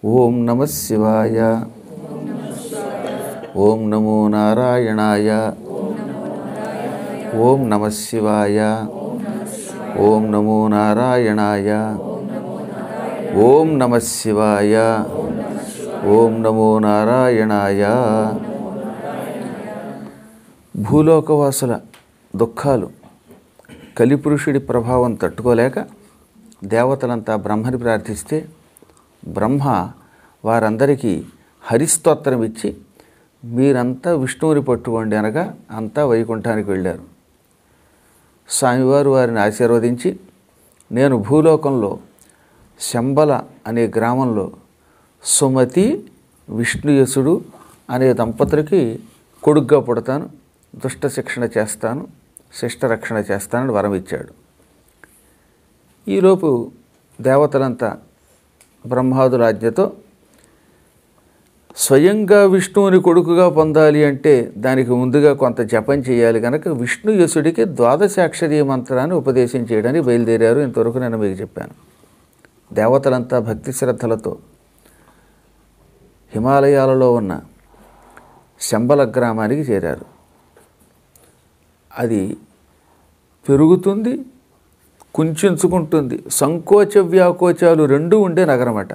ఓం నమ శివాయ ఓం నమో నారాయణాయ ఓం నమ శివాయ ఓం నమో నారాయణాయ ఓం నమ శివాయ ఓం నమో నారాయణాయ భూలోకవాసుల దుఃఖాలు కలిపురుషుడి ప్రభావం తట్టుకోలేక దేవతలంతా బ్రహ్మని ప్రార్థిస్తే బ్రహ్మ వారందరికీ హరిస్తోత్రం ఇచ్చి మీరంతా విష్ణువుని పట్టుకోండి అనగా అంతా వైకుంఠానికి వెళ్ళారు స్వామివారు వారిని ఆశీర్వదించి నేను భూలోకంలో శంబల అనే గ్రామంలో సుమతి విష్ణుయసుడు అనే దంపతులకి కొడుగ్గా పుడతాను దుష్ట శిక్షణ చేస్తాను శిష్టరక్షణ చేస్తానని వరం ఇచ్చాడు ఈలోపు దేవతలంతా బ్రహ్మాదుల ఆజ్ఞతో స్వయంగా విష్ణువుని కొడుకుగా పొందాలి అంటే దానికి ముందుగా కొంత జపం చేయాలి కనుక విష్ణు యసుడికి ద్వాదశాక్షరీ మంత్రాన్ని ఉపదేశం చేయడానికి బయలుదేరారు ఇంతవరకు నేను మీకు చెప్పాను దేవతలంతా భక్తి శ్రద్ధలతో హిమాలయాలలో ఉన్న శంబల గ్రామానికి చేరారు అది పెరుగుతుంది కుంచుకుంటుంది సంకోచ వ్యాకోచాలు రెండూ ఉండే నగరమట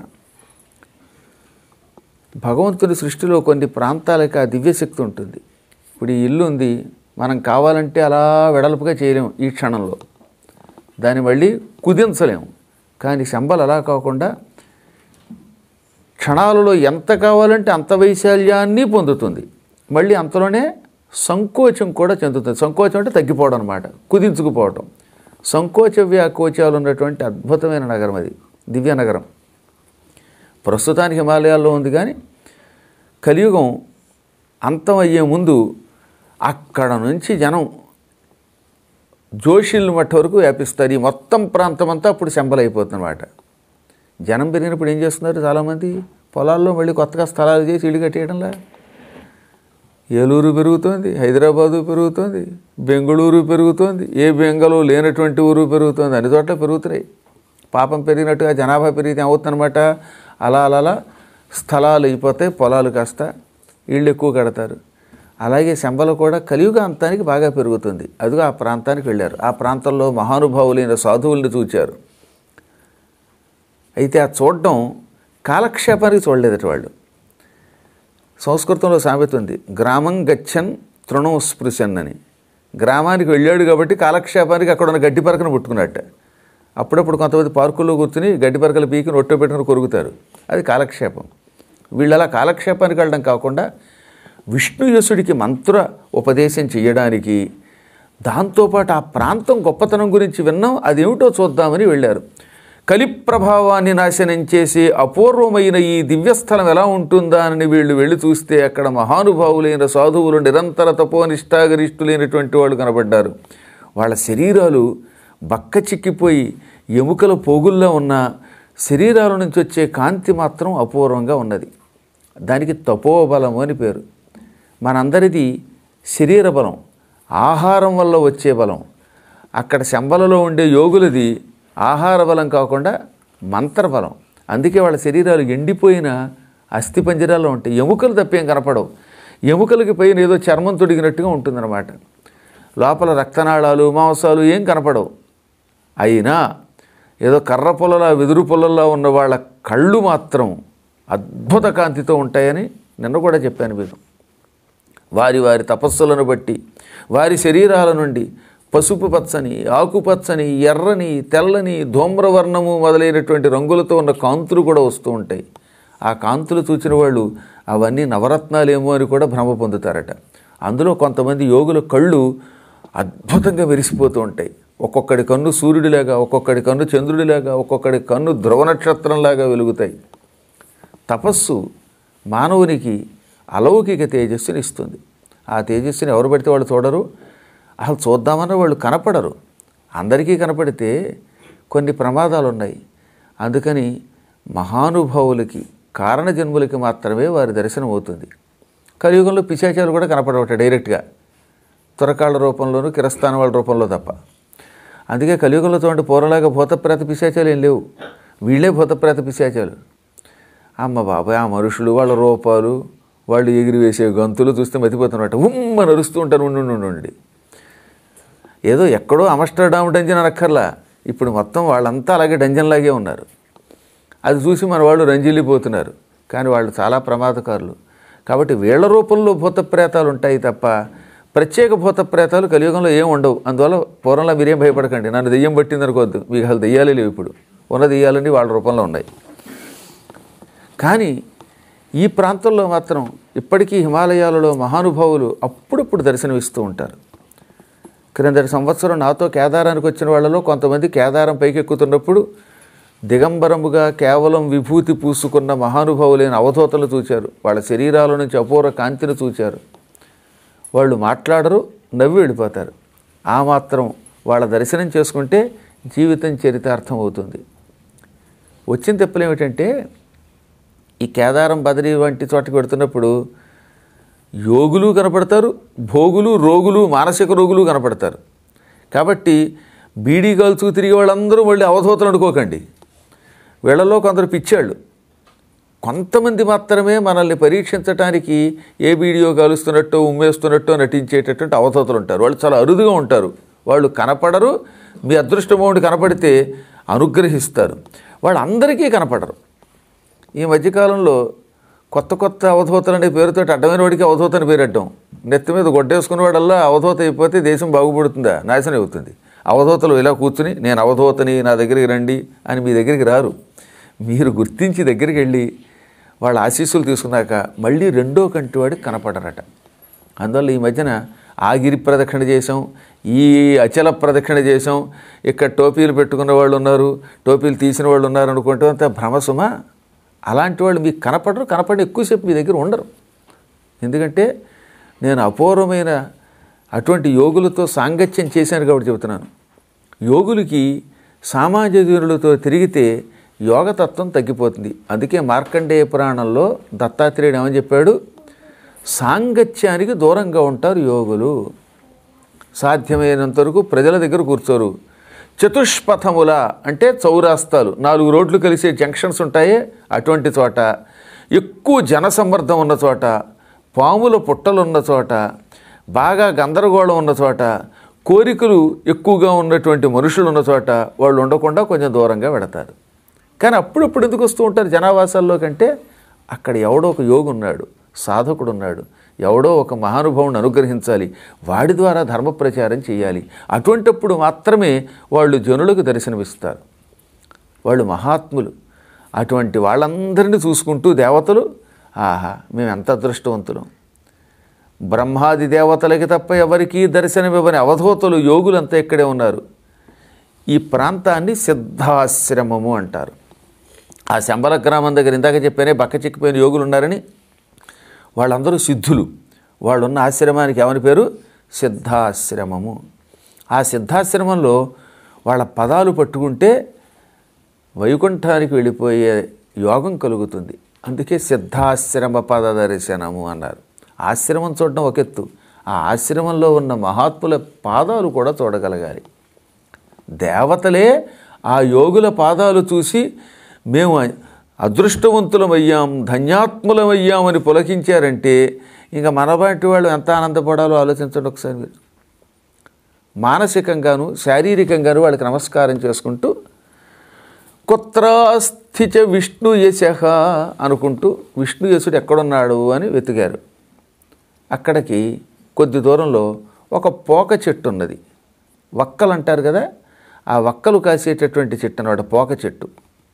భగవంతుని సృష్టిలో కొన్ని ప్రాంతాలకి ఆ దివ్యశక్తి ఉంటుంది ఇప్పుడు ఈ ఇల్లు ఉంది మనం కావాలంటే అలా వెడల్పుగా చేయలేము ఈ క్షణంలో దాన్ని మళ్ళీ కుదించలేము కానీ శంబలు అలా కాకుండా క్షణాలలో ఎంత కావాలంటే అంత వైశాల్యాన్ని పొందుతుంది మళ్ళీ అంతలోనే సంకోచం కూడా చెందుతుంది సంకోచం అంటే తగ్గిపోవడం అనమాట కుదించుకుపోవటం సంకోచ వ్యాకోచాలు ఉన్నటువంటి అద్భుతమైన నగరం అది దివ్య నగరం ప్రస్తుతానికి హిమాలయాల్లో ఉంది కానీ కలియుగం అంతం అయ్యే ముందు అక్కడ నుంచి జనం జోషిల్ మట్ట వరకు వ్యాపిస్తారు ఈ మొత్తం ప్రాంతం అంతా అప్పుడు శంబలైపోతుందన్నమాట జనం పెరిగినప్పుడు ఏం చేస్తున్నారు చాలామంది పొలాల్లో మళ్ళీ కొత్తగా స్థలాలు చేసి ఇల్లు కట్టేయడంలా ఏలూరు పెరుగుతోంది హైదరాబాదు పెరుగుతోంది బెంగళూరు పెరుగుతోంది ఏ బెంగళూ లేనటువంటి ఊరు పెరుగుతోంది అన్ని చోట్ల పెరుగుతున్నాయి పాపం పెరిగినట్టుగా జనాభా పెరిగితే ఏమవుతుందన్నమాట అలా అలా అలా స్థలాలు అయిపోతాయి పొలాలు కాస్త ఇళ్ళు ఎక్కువ కడతారు అలాగే శంబలు కూడా కలియుగ అంతానికి బాగా పెరుగుతుంది అదిగో ఆ ప్రాంతానికి వెళ్ళారు ఆ ప్రాంతంలో మహానుభావులైన సాధువుల్ని చూచారు అయితే ఆ చూడడం కాలక్షేపానికి చూడలేదట వాళ్ళు సంస్కృతంలో సామెత ఉంది గ్రామం గచ్చన్ తృణం స్పృశన్ అని గ్రామానికి వెళ్ళాడు కాబట్టి కాలక్షేపానికి అక్కడ ఉన్న గడ్డి పరకను పుట్టుకున్నట్ట అప్పుడప్పుడు కొంతమంది పార్కుల్లో కూర్చుని గడ్డి పరకలు పీకి రొట్టె పెట్టుకుని కొరుకుతారు అది కాలక్షేపం వీళ్ళు అలా కాలక్షేపానికి వెళ్ళడం కాకుండా విష్ణుయసుడికి మంత్ర ఉపదేశం చేయడానికి దాంతోపాటు ఆ ప్రాంతం గొప్పతనం గురించి విన్నాం అదేమిటో చూద్దామని వెళ్ళారు కలి ప్రభావాన్ని నాశనం చేసి అపూర్వమైన ఈ దివ్యస్థలం ఎలా ఉంటుందా అని వీళ్ళు వెళ్ళి చూస్తే అక్కడ మహానుభావులైన సాధువులు నిరంతర తపోనిష్టాగరిష్ఠులైనటువంటి వాళ్ళు కనబడ్డారు వాళ్ళ శరీరాలు బక్క చిక్కిపోయి ఎముకల పోగుల్లో ఉన్న శరీరాల నుంచి వచ్చే కాంతి మాత్రం అపూర్వంగా ఉన్నది దానికి తపోబలము అని పేరు మనందరిది శరీర బలం ఆహారం వల్ల వచ్చే బలం అక్కడ శంబలలో ఉండే యోగులది ఆహార బలం కాకుండా మంత్రబలం అందుకే వాళ్ళ శరీరాలు ఎండిపోయిన అస్థిపంజరాల్లో ఉంటాయి ఎముకలు తప్పేం కనపడవు ఎముకలకి పైన ఏదో చర్మం తొడిగినట్టుగా ఉంటుందన్నమాట లోపల రక్తనాళాలు మాంసాలు ఏం కనపడవు అయినా ఏదో కర్ర పొలలా వెదురు పొలలా ఉన్న వాళ్ళ కళ్ళు మాత్రం అద్భుత కాంతితో ఉంటాయని నిన్న కూడా చెప్పాను మీకు వారి వారి తపస్సులను బట్టి వారి శరీరాల నుండి పసుపు పచ్చని ఆకుపచ్చని ఎర్రని తెల్లని ధూమ్రవర్ణము మొదలైనటువంటి రంగులతో ఉన్న కాంతులు కూడా వస్తూ ఉంటాయి ఆ కాంతులు చూచిన వాళ్ళు అవన్నీ నవరత్నాలేమో అని కూడా భ్రమ పొందుతారట అందులో కొంతమంది యోగుల కళ్ళు అద్భుతంగా మెరిసిపోతూ ఉంటాయి ఒక్కొక్కడి కన్ను సూర్యుడిలాగా ఒక్కొక్కడి కన్ను చంద్రుడిలాగా ఒక్కొక్కడి కన్ను ధ్రువ నక్షత్రంలాగా వెలుగుతాయి తపస్సు మానవునికి అలౌకిక తేజస్సుని ఇస్తుంది ఆ తేజస్సుని ఎవరు పడితే వాళ్ళు చూడరు అసలు చూద్దామన్న వాళ్ళు కనపడరు అందరికీ కనపడితే కొన్ని ప్రమాదాలు ఉన్నాయి అందుకని మహానుభావులకి కారణజన్ములకి మాత్రమే వారి దర్శనం అవుతుంది కలియుగంలో పిశాచాలు కూడా కనపడవట డైరెక్ట్గా తురకాళ్ళ రూపంలోనూ కిరస్థానం వాళ్ళ రూపంలో తప్ప అందుకే కలియుగంలో చూడండి పూర్వలాగా భూతప్రేత పిశాచాలు ఏం లేవు వీళ్ళే భూతప్రేత పిశాచాలు అమ్మ బాబాయ్ ఆ మనుషులు వాళ్ళ రూపాలు వాళ్ళు ఎగిరి వేసే గంతులు చూస్తే మతిపోతున్నట్టు ఉమ్మ నరుస్తూ ఉంటారు ఉండి ఉండి ఉండి ఏదో ఎక్కడో అమస్టర్డామ్ డంజన్ అనక్కర్లా ఇప్పుడు మొత్తం వాళ్ళంతా అలాగే డంజన్లాగే ఉన్నారు అది చూసి మన వాళ్ళు రంజిల్లిపోతున్నారు కానీ వాళ్ళు చాలా ప్రమాదకారులు కాబట్టి వీళ్ళ రూపంలో భూత ప్రేతాలు ఉంటాయి తప్ప ప్రత్యేక భూత ప్రేతాలు కలియుగంలో ఏం ఉండవు అందువల్ల పూర్వంలో మీరేం భయపడకండి నన్ను దెయ్యం పట్టింది అనుకోవద్దు మీకు అసలు దెయ్యాలే లేవు ఇప్పుడు ఉన్న దెయ్యాలన్నీ వాళ్ళ రూపంలో ఉన్నాయి కానీ ఈ ప్రాంతంలో మాత్రం ఇప్పటికీ హిమాలయాలలో మహానుభావులు అప్పుడప్పుడు దర్శనమిస్తూ ఉంటారు క్రిందటి సంవత్సరం నాతో కేదారానికి వచ్చిన వాళ్ళలో కొంతమంది కేదారం పైకెక్కుతున్నప్పుడు దిగంబరముగా కేవలం విభూతి పూసుకున్న మహానుభావులైన అవధూతలు చూచారు వాళ్ళ శరీరాల నుంచి అపూర్వ కాంతిని చూచారు వాళ్ళు మాట్లాడరు నవ్వి వెళ్ళిపోతారు ఆ మాత్రం వాళ్ళ దర్శనం చేసుకుంటే జీవితం చరితార్థం అవుతుంది వచ్చిన తెప్పలు ఏమిటంటే ఈ కేదారం బదరి వంటి చోటకి పెడుతున్నప్పుడు యోగులు కనపడతారు భోగులు రోగులు మానసిక రోగులు కనపడతారు కాబట్టి బీడీ కాల్చుకు తిరిగే వాళ్ళందరూ మళ్ళీ అవధూతలు అనుకోకండి వీళ్ళలో కొందరు పిచ్చాళ్ళు కొంతమంది మాత్రమే మనల్ని పరీక్షించడానికి ఏ వీడియో కాలుస్తున్నట్టు ఉమ్మేస్తున్నట్టు నటించేటటువంటి అవధూతలు ఉంటారు వాళ్ళు చాలా అరుదుగా ఉంటారు వాళ్ళు కనపడరు మీ అదృష్టమౌండి కనపడితే అనుగ్రహిస్తారు వాళ్ళు అందరికీ కనపడరు ఈ మధ్యకాలంలో కొత్త కొత్త అవధూతలు అనే పేరుతో అడ్డమైన వాడికి అవధూత అని పేరు అడ్డం నెత్తి మీద గొడ్డేసుకున్న వాడల్లా అవధూత అయిపోతే దేశం బాగుపడుతుందా నాశనం అవుతుంది అవధూతలు ఇలా కూర్చుని నేను అవధూతని నా దగ్గరికి రండి అని మీ దగ్గరికి రారు మీరు గుర్తించి దగ్గరికి వెళ్ళి వాళ్ళ ఆశీస్సులు తీసుకున్నాక మళ్ళీ రెండో కంటి వాడికి కనపడరట అందువల్ల ఈ మధ్యన ఆగిరి ప్రదక్షిణ చేసాం ఈ అచల ప్రదక్షిణ చేసాం ఇక్కడ టోపీలు పెట్టుకున్న వాళ్ళు ఉన్నారు టోపీలు తీసిన వాళ్ళు ఉన్నారు అనుకుంటే అంత భ్రమసుమ అలాంటి వాళ్ళు మీకు కనపడరు కనపడి ఎక్కువసేపు మీ దగ్గర ఉండరు ఎందుకంటే నేను అపూర్వమైన అటువంటి యోగులతో సాంగత్యం చేశాను కాబట్టి చెబుతున్నాను యోగులకి సామాజికులతో తిరిగితే యోగతత్వం తగ్గిపోతుంది అందుకే మార్కండేయ పురాణంలో దత్తాత్రేయుడు ఏమని చెప్పాడు సాంగత్యానికి దూరంగా ఉంటారు యోగులు సాధ్యమైనంత వరకు ప్రజల దగ్గర కూర్చోరు చతుష్పథముల అంటే చౌరాస్తాలు నాలుగు రోడ్లు కలిసే జంక్షన్స్ ఉంటాయే అటువంటి చోట ఎక్కువ జనసమ్మర్దం ఉన్న చోట పాముల పుట్టలు ఉన్న చోట బాగా గందరగోళం ఉన్న చోట కోరికలు ఎక్కువగా ఉన్నటువంటి మనుషులు ఉన్న చోట వాళ్ళు ఉండకుండా కొంచెం దూరంగా పెడతారు కానీ అప్పుడప్పుడు ఎందుకు వస్తూ ఉంటారు జనావాసాల్లో కంటే అక్కడ ఎవడో ఒక యోగి ఉన్నాడు సాధకుడు ఉన్నాడు ఎవడో ఒక మహానుభావుని అనుగ్రహించాలి వాడి ద్వారా ధర్మ ప్రచారం చేయాలి అటువంటప్పుడు మాత్రమే వాళ్ళు జనులకు దర్శనమిస్తారు వాళ్ళు మహాత్ములు అటువంటి వాళ్ళందరినీ చూసుకుంటూ దేవతలు ఆహా మేము ఎంత అదృష్టవంతులం బ్రహ్మాది దేవతలకి తప్ప ఎవరికీ దర్శనమివ్వని అవధూతలు యోగులంతా ఇక్కడే ఉన్నారు ఈ ప్రాంతాన్ని సిద్ధాశ్రమము అంటారు ఆ శంబల గ్రామం దగ్గర ఇందాక చెప్పానే బక్క చిక్కిపోయిన యోగులు ఉన్నారని వాళ్ళందరూ సిద్ధులు వాళ్ళున్న ఆశ్రమానికి ఏమని పేరు సిద్ధాశ్రమము ఆ సిద్ధాశ్రమంలో వాళ్ళ పదాలు పట్టుకుంటే వైకుంఠానికి వెళ్ళిపోయే యోగం కలుగుతుంది అందుకే సిద్ధాశ్రమ పద దర్శనము అన్నారు ఆశ్రమం చూడడం ఒక ఎత్తు ఆ ఆశ్రమంలో ఉన్న మహాత్ముల పాదాలు కూడా చూడగలగాలి దేవతలే ఆ యోగుల పాదాలు చూసి మేము అదృష్టవంతులమయ్యాం ధన్యాత్ములమయ్యాం అని పులకించారంటే ఇంకా మనలాంటి వాళ్ళు ఎంత ఆనందపడాలో ఆలోచించండి ఒకసారి మీరు మానసికంగాను శారీరకంగాను వాళ్ళకి నమస్కారం చేసుకుంటూ కుత్రాస్థిచ విష్ణు యశ అనుకుంటూ విష్ణు యశుడు ఎక్కడున్నాడు అని వెతికారు అక్కడికి కొద్ది దూరంలో ఒక పోక చెట్టు ఉన్నది వక్కలు అంటారు కదా ఆ వక్కలు కాసేటటువంటి చెట్టు అన్నమాట పోక చెట్టు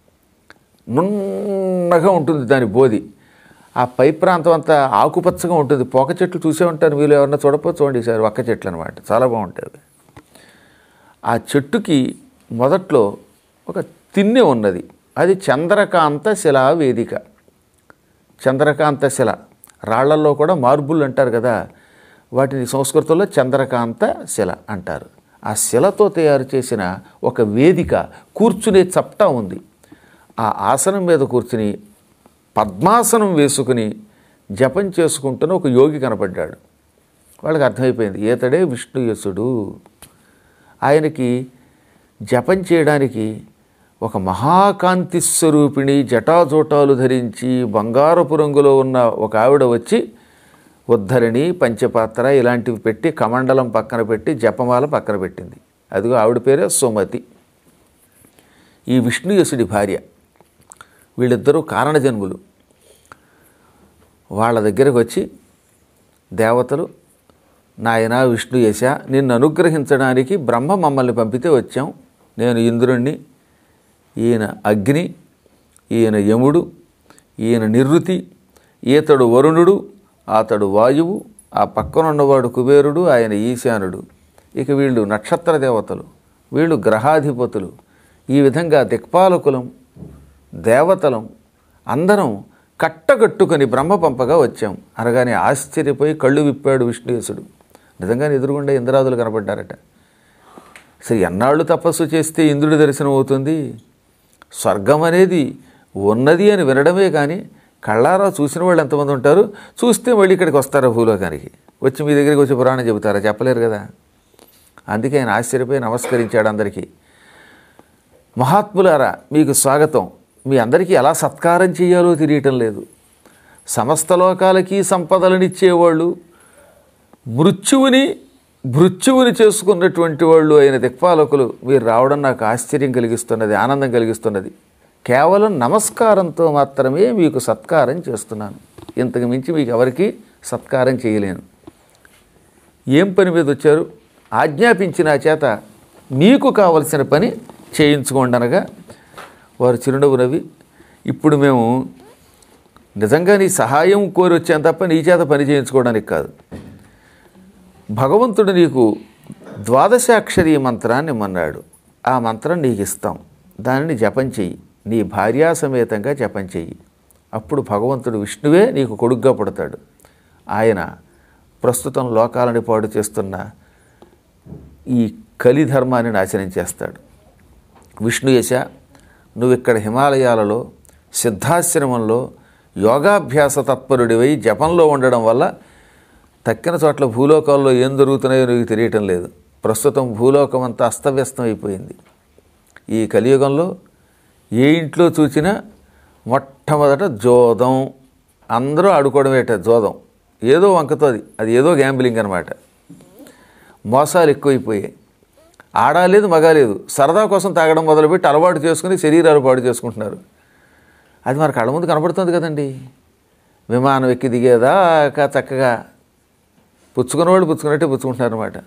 నున్నగా ఉంటుంది దాని బోధి ఆ పై ప్రాంతం అంతా ఆకుపచ్చగా ఉంటుంది పోక చెట్లు చూసే ఉంటారు మీరు ఎవరన్నా చూడపో చూడండి సార్ వక్క చెట్లు అనమాట చాలా బాగుంటుంది ఆ చెట్టుకి మొదట్లో ఒక తిన్నె ఉన్నది అది చంద్రకాంత శిలా వేదిక చంద్రకాంత శిల రాళ్లల్లో కూడా మార్బుల్ అంటారు కదా వాటిని సంస్కృతంలో చంద్రకాంత శిల అంటారు ఆ శిలతో తయారు చేసిన ఒక వేదిక కూర్చునే చప్టా ఉంది ఆ ఆసనం మీద కూర్చుని పద్మాసనం వేసుకుని జపం చేసుకుంటున్న ఒక యోగి కనపడ్డాడు వాళ్ళకి అర్థమైపోయింది ఈతడే విష్ణుయసుడు ఆయనకి జపం చేయడానికి ఒక మహాకాంతి స్వరూపిణి జటాజోటాలు ధరించి బంగారపు రంగులో ఉన్న ఒక ఆవిడ వచ్చి ఉద్ధరిణి పంచపాత్ర ఇలాంటివి పెట్టి కమండలం పక్కన పెట్టి జపమాల పక్కన పెట్టింది అదిగో ఆవిడ పేరే సుమతి ఈ విష్ణుయసుడి భార్య వీళ్ళిద్దరూ కారణజన్ములు వాళ్ళ దగ్గరకు వచ్చి దేవతలు నాయన విష్ణుయశ నిన్ను అనుగ్రహించడానికి బ్రహ్మ మమ్మల్ని పంపితే వచ్చాం నేను ఇంద్రుణ్ణి ఈయన అగ్ని ఈయన యముడు ఈయన నిరుతి ఈతడు వరుణుడు అతడు వాయువు ఆ పక్కనున్నవాడు కుబేరుడు ఆయన ఈశానుడు ఇక వీళ్ళు నక్షత్ర దేవతలు వీళ్ళు గ్రహాధిపతులు ఈ విధంగా దిక్పాలకులం దేవతలం అందరం కట్టగట్టుకొని బ్రహ్మ పంపగా వచ్చాం అనగానే ఆశ్చర్యపోయి కళ్ళు విప్పాడు విష్ణుయేశుడు నిజంగానే ఎదురుగుండా ఇంద్రాదులు కనపడ్డారట సరే ఎన్నాళ్ళు తపస్సు చేస్తే ఇంద్రుడి దర్శనం అవుతుంది స్వర్గం అనేది ఉన్నది అని వినడమే కానీ కళ్ళారా చూసిన వాళ్ళు ఎంతమంది ఉంటారు చూస్తే మళ్ళీ ఇక్కడికి వస్తారా భూలోకానికి వచ్చి మీ దగ్గరికి వచ్చి పురాణం చెబుతారా చెప్పలేరు కదా అందుకే ఆయన ఆశ్చర్యపోయి నమస్కరించాడు అందరికీ మహాత్ములారా మీకు స్వాగతం మీ అందరికీ ఎలా సత్కారం చేయాలో తెలియటం లేదు సమస్త లోకాలకి సంపదలనిచ్చేవాళ్ళు మృత్యువుని మృత్యువుని చేసుకున్నటువంటి వాళ్ళు అయిన దిక్పాలకులు మీరు రావడం నాకు ఆశ్చర్యం కలిగిస్తున్నది ఆనందం కలిగిస్తున్నది కేవలం నమస్కారంతో మాత్రమే మీకు సత్కారం చేస్తున్నాను ఇంతకు మించి మీకు ఎవరికి సత్కారం చేయలేను ఏం పని మీద వచ్చారు ఆజ్ఞాపించిన చేత మీకు కావలసిన పని చేయించుకోండి అనగా వారు చిరునవ్వు నవ్వి ఇప్పుడు మేము నిజంగా నీ సహాయం కోరి వచ్చాం తప్ప నీ చేత పని చేయించుకోవడానికి కాదు భగవంతుడు నీకు ద్వాదశాక్షరి మంత్రాన్ని ఇమ్మన్నాడు ఆ మంత్రం నీకు ఇస్తాం దానిని జపం చెయ్యి నీ భార్యా సమేతంగా జపం చెయ్యి అప్పుడు భగవంతుడు విష్ణువే నీకు కొడుగ్గా పుడతాడు ఆయన ప్రస్తుతం లోకాలని పాడు చేస్తున్న ఈ కలి ధర్మాన్ని నాశనం చేస్తాడు విష్ణుయశ నువ్వు ఇక్కడ హిమాలయాలలో సిద్ధాశ్రమంలో యోగాభ్యాస తత్పరుడివై జపంలో ఉండడం వల్ల తక్కిన చోట్ల భూలోకాల్లో ఏం జరుగుతున్నాయో నీకు తెలియటం లేదు ప్రస్తుతం భూలోకం అంతా అస్తవ్యస్తం అయిపోయింది ఈ కలియుగంలో ఏ ఇంట్లో చూసినా మొట్టమొదట జోదం అందరూ ఆడుకోవడమేట జోదం ఏదో వంకతోది అది ఏదో గ్యాంబ్లింగ్ అనమాట మోసాలు ఎక్కువైపోయాయి ఆడాలేదు మగాలేదు సరదా కోసం తాగడం మొదలుపెట్టి అలవాటు చేసుకుని శరీరాలు పాడు చేసుకుంటున్నారు అది మన కళ్ళ ముందు కనపడుతుంది కదండి విమానం ఎక్కి దిగేదాకా చక్కగా పుచ్చుకున్న వాళ్ళు పుచ్చుకున్నట్టే పుచ్చుకుంటున్నారు అనమాట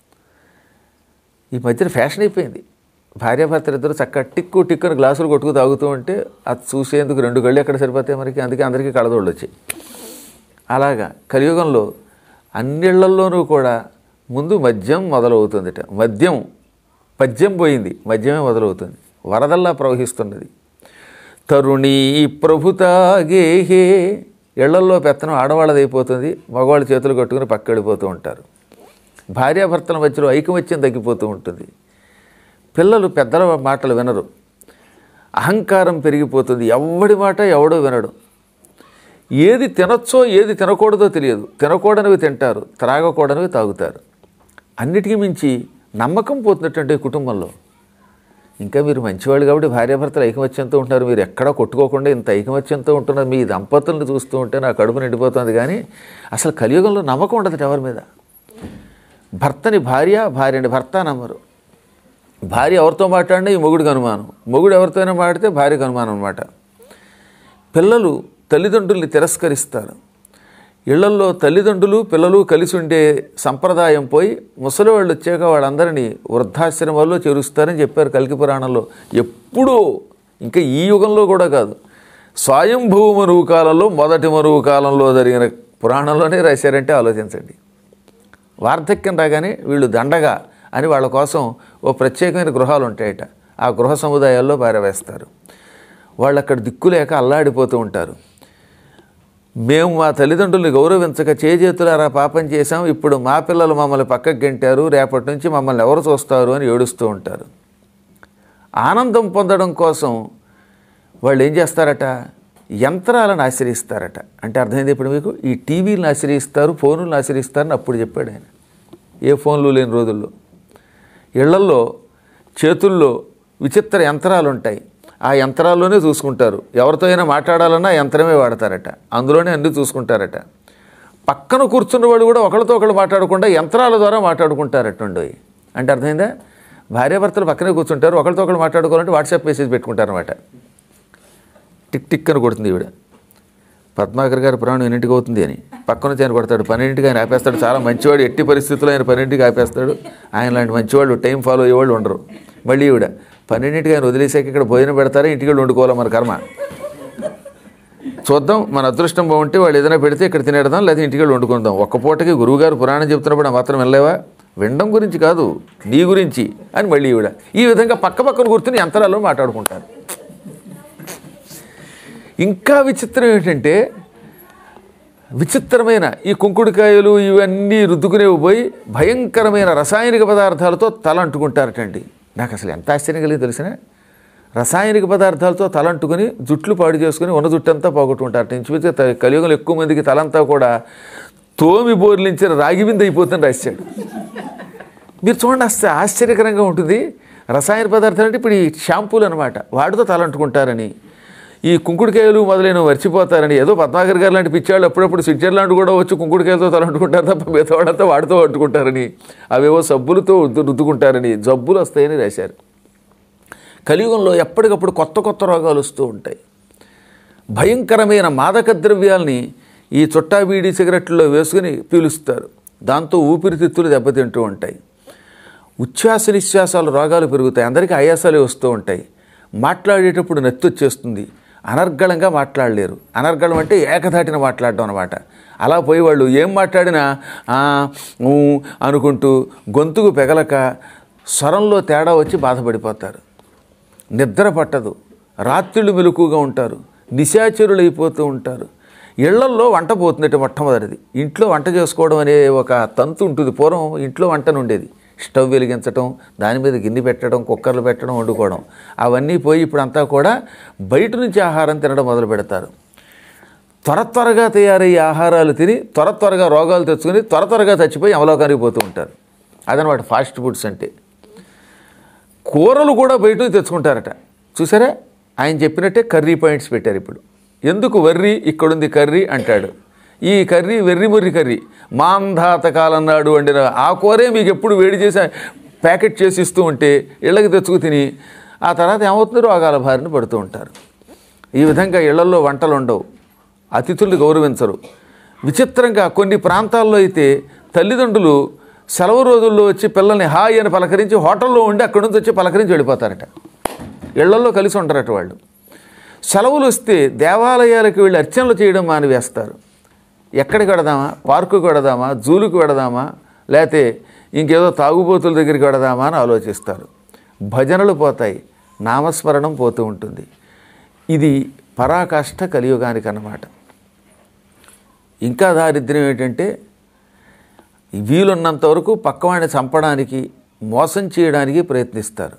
ఈ మధ్యన ఫ్యాషన్ అయిపోయింది భార్యాభర్తలు ఇద్దరు చక్కగా టిక్కు టిక్కుని గ్లాసులు కొట్టుకు తాగుతూ ఉంటే అది చూసేందుకు రెండు కళ్ళు ఎక్కడ సరిపోతాయి మనకి అందుకే అందరికీ కళ్ళదోళ్ళు వచ్చాయి అలాగా కలియుగంలో అన్నిళ్లల్లోనూ కూడా ముందు మద్యం మొదలవుతుందిట మద్యం పద్యం పోయింది మద్యమే మొదలవుతుంది వరదల్లా ప్రవహిస్తున్నది తరుణీ ప్రభుతాగేహే ఇళ్లల్లో పెత్తనం ఆడవాళ్ళదైపోతుంది మగవాళ్ళ చేతులు కట్టుకుని పక్క వెళ్ళిపోతూ ఉంటారు భార్యాభర్తల మధ్యలో ఐకమత్యం తగ్గిపోతూ ఉంటుంది పిల్లలు పెద్దల మాటలు వినరు అహంకారం పెరిగిపోతుంది ఎవడి మాట ఎవడో వినడు ఏది తినొచ్చో ఏది తినకూడదో తెలియదు తినకూడనివి తింటారు త్రాగకూడనివి తాగుతారు అన్నిటికీ మించి నమ్మకం పోతున్నటువంటి కుటుంబంలో ఇంకా మీరు మంచివాళ్ళు కాబట్టి భార్యాభర్తలు ఐకమత్యంతో ఉంటారు మీరు ఎక్కడా కొట్టుకోకుండా ఇంత ఐకమత్యంతో ఉంటున్నారు మీ దంపతులను చూస్తూ ఉంటే నా కడుపు నిండిపోతుంది కానీ అసలు కలియుగంలో నమ్మకం ఉండదు ఎవరి మీద భర్తని భార్య భార్యని భర్త నమ్మరు భార్య ఎవరితో మాట్లాడినా ఈ మొగుడికి అనుమానం మొగుడు ఎవరితోనైనా మాడితే భార్యకు అనుమానం అనమాట పిల్లలు తల్లిదండ్రుల్ని తిరస్కరిస్తారు ఇళ్లల్లో తల్లిదండ్రులు పిల్లలు కలిసి ఉండే సంప్రదాయం పోయి ముసలి వాళ్ళు వచ్చాక వాళ్ళందరినీ వృద్ధాశ్రమాల్లో చేరుస్తారని చెప్పారు కలికి పురాణంలో ఎప్పుడూ ఇంకా ఈ యుగంలో కూడా కాదు స్వయంభూ మరువు కాలంలో మొదటి మరువు కాలంలో జరిగిన పురాణంలోనే రాశారంటే ఆలోచించండి వార్ధక్యం రాగానే వీళ్ళు దండగా అని వాళ్ళ కోసం ఓ ప్రత్యేకమైన గృహాలు ఉంటాయట ఆ గృహ సముదాయాల్లో పారవేస్తారు వాళ్ళు అక్కడ దిక్కులేక అల్లాడిపోతూ ఉంటారు మేము మా తల్లిదండ్రుల్ని గౌరవించక చేజేతులారా పాపం చేశాం ఇప్పుడు మా పిల్లలు మమ్మల్ని పక్కకు గెంటారు రేపటి నుంచి మమ్మల్ని ఎవరు చూస్తారు అని ఏడుస్తూ ఉంటారు ఆనందం పొందడం కోసం వాళ్ళు ఏం చేస్తారట యంత్రాలను ఆశ్రయిస్తారట అంటే అర్థమైంది ఇప్పుడు మీకు ఈ టీవీలను ఆశ్రయిస్తారు ఫోనులను ఆశ్రయిస్తారని అప్పుడు చెప్పాడు ఆయన ఏ ఫోన్లు లేని రోజుల్లో ఇళ్లల్లో చేతుల్లో విచిత్ర యంత్రాలు ఉంటాయి ఆ యంత్రాల్లోనే చూసుకుంటారు ఎవరితో అయినా మాట్లాడాలన్నా ఆ యంత్రమే వాడతారట అందులోనే అన్ని చూసుకుంటారట పక్కన కూర్చున్న వాళ్ళు కూడా ఒకరితో ఒకరు మాట్లాడకుండా యంత్రాల ద్వారా మాట్లాడుకుంటారటండి అంటే అర్థమైందా భార్యాభర్తలు పక్కనే కూర్చుంటారు ఒకరితో ఒకరు మాట్లాడుకోవాలంటే వాట్సాప్ మెసేజ్ పెట్టుకుంటారనమాట టిక్ టిక్ అని కొడుతుంది ఈవిడ పద్మాకర్ గారి ప్రాణం ఎన్నింటికి అవుతుంది అని పక్కన ఆయన కొడతాడు పన్నెండింటికి ఆయన ఆపేస్తాడు చాలా మంచివాడు ఎట్టి పరిస్థితుల్లో ఆయన పన్నెండింటికి ఆపేస్తాడు ఆయన లాంటి మంచివాళ్ళు టైం ఫాలో అయ్యేవాళ్ళు ఉండరు మళ్ళీ ఈవిడ పన్నెండింటికి ఆయన వదిలేసాక ఇక్కడ భోజనం పెడతారా ఇంటికి వెళ్ళి వండుకోవాలి మన కర్మ చూద్దాం మన అదృష్టం బాగుంటే వాళ్ళు ఏదైనా పెడితే ఇక్కడ తినేడదాం లేదా ఇంటికి వెళ్ళి వండుకుందాం ఒక్క పూటకి గురువుగారు పురాణం చెప్తున్నప్పుడు ఆ మాత్రం వెళ్ళలేవా వినడం గురించి కాదు నీ గురించి అని మళ్ళీ ఈవిడ ఈ విధంగా పక్క పక్కన కూర్చుని యంత్రాల్లో మాట్లాడుకుంటారు ఇంకా విచిత్రం ఏంటంటే విచిత్రమైన ఈ కుంకుడుకాయలు ఇవన్నీ రుద్దుకునేవి పోయి భయంకరమైన రసాయనిక పదార్థాలతో తల అంటుకుంటారటండి నాకు అసలు ఎంత ఆశ్చర్యం కలిగి తెలిసిన రసాయనిక పదార్థాలతో తల అంటుకుని జుట్లు పాడు చేసుకుని ఉన్న జుట్టంతా పోగొట్టుకుంటారట ఇంచుమించు త- కలియుగంలో ఎక్కువ మందికి తలంతా కూడా తోమి బోర్లించిన రాగి బిందె అయిపోతుంది రాశాడు మీరు చూడండి అస్తే ఆశ్చర్యకరంగా ఉంటుంది రసాయన పదార్థాలు అంటే ఇప్పుడు ఈ షాంపూలు అనమాట వాటితో తలంటుకుంటారని ఈ కుంకుడుకాయలు మొదలైన మర్చిపోతారని ఏదో పద్మాకర్ గారు లాంటి పిచ్చాళ్ళు అప్పుడప్పుడు స్విట్జర్లాండ్ కూడా వచ్చి కుంకుడుకాయలతో తలంటుకుంటారు తప్ప మిగతా వాళ్ళంతా వాడితో పట్టుకుంటారని అవేవో సబ్బులతో రుద్దు- రుద్దుకుంటారని జబ్బులు వస్తాయని రాశారు కలియుగంలో ఎప్పటికప్పుడు కొత్త కొత్త రోగాలు వస్తూ ఉంటాయి భయంకరమైన మాదక ద్రవ్యాల్ని ఈ చుట్టా బీడీ సిగరెట్లో వేసుకుని పీలుస్తారు దాంతో ఊపిరితిత్తులు దెబ్బతింటూ ఉంటాయి ఉచ్ఛ్వాస నిశ్వాసాలు రోగాలు పెరుగుతాయి అందరికీ ఆయాసాలే వస్తూ ఉంటాయి మాట్లాడేటప్పుడు నత్తి వచ్చేస్తుంది అనర్గళంగా మాట్లాడలేరు అనర్గళం అంటే ఏకధాటిన మాట్లాడడం అనమాట అలా పోయి వాళ్ళు ఏం మాట్లాడినా "ఆ, ఊ" అనుకుంటూ గొంతుకు పెగలక స్వరంలో తేడా వచ్చి బాధపడిపోతారు నిద్ర పట్టదు రాత్రిళ్ళు మెలకుగా ఉంటారు నిశాచరులు అయిపోతూ ఉంటారు ఇళ్లల్లో వంట పోతుందట మొట్టమొదటిది ఇంట్లో వంట చేసుకోవడం అనే ఒక తంతు ఉంటుంది పూర్వం ఇంట్లో వంటను ఉండేది స్టవ్ వెలిగించడం దాని మీద గిన్నె పెట్టడం కుక్కర్లు పెట్టడం వండుకోవడం అవన్నీ పోయి ఇప్పుడు అంతా కూడా బయట నుంచి ఆహారం తినడం మొదలు పెడతారు త్వర త్వరగా తయారయ్యే ఆహారాలు తిని త్వర త్వరగా రోగాలు తెచ్చుకొని త్వర త్వరగా చచ్చిపోయి అమలోకానికి పోతూ ఉంటారు అదనమాట ఫాస్ట్ ఫుడ్స్ అంటే కూరలు కూడా బయట నుంచి తెచ్చుకుంటారట చూసారా ఆయన చెప్పినట్టే కర్రీ పాయింట్స్ పెట్టారు ఇప్పుడు ఎందుకు వర్రి ఇక్కడుంది కర్రీ అంటాడు ఈ కర్రీ వెర్రి ముర్రి కర్రీ మాంధాత కాలన్నాడు వండిన ఆ కూరే మీకు ఎప్పుడు వేడి చేసి ప్యాకెట్ చేసి ఇస్తూ ఉంటే ఇళ్ళకి తెచ్చుకు తిని ఆ తర్వాత ఏమవుతుంది రోగాల బారిన పడుతూ ఉంటారు ఈ విధంగా ఇళ్లలో వంటలు ఉండవు అతిథుల్ని గౌరవించరు విచిత్రంగా కొన్ని ప్రాంతాల్లో అయితే తల్లిదండ్రులు సెలవు రోజుల్లో వచ్చి పిల్లల్ని హాయ్ అని పలకరించి హోటల్లో ఉండి అక్కడి నుంచి వచ్చి పలకరించి వెళ్ళిపోతారట ఇళ్లలో కలిసి ఉంటారట వాళ్ళు సెలవులు వస్తే దేవాలయాలకు వెళ్ళి అర్చనలు చేయడం మానివేస్తారు ఎక్కడికి వెడదామా పార్కుకి వెడదామా జూలుకి వెడదామా లేకపోతే ఇంకేదో తాగుబోతుల దగ్గరికి వెడదామా అని ఆలోచిస్తారు భజనలు పోతాయి నామస్మరణం పోతూ ఉంటుంది ఇది పరాకాష్ఠ కలియుగానికి అన్నమాట ఇంకా దారిద్ర్యం ఏంటంటే వీలున్నంత వరకు పక్కవాడిని చంపడానికి మోసం చేయడానికి ప్రయత్నిస్తారు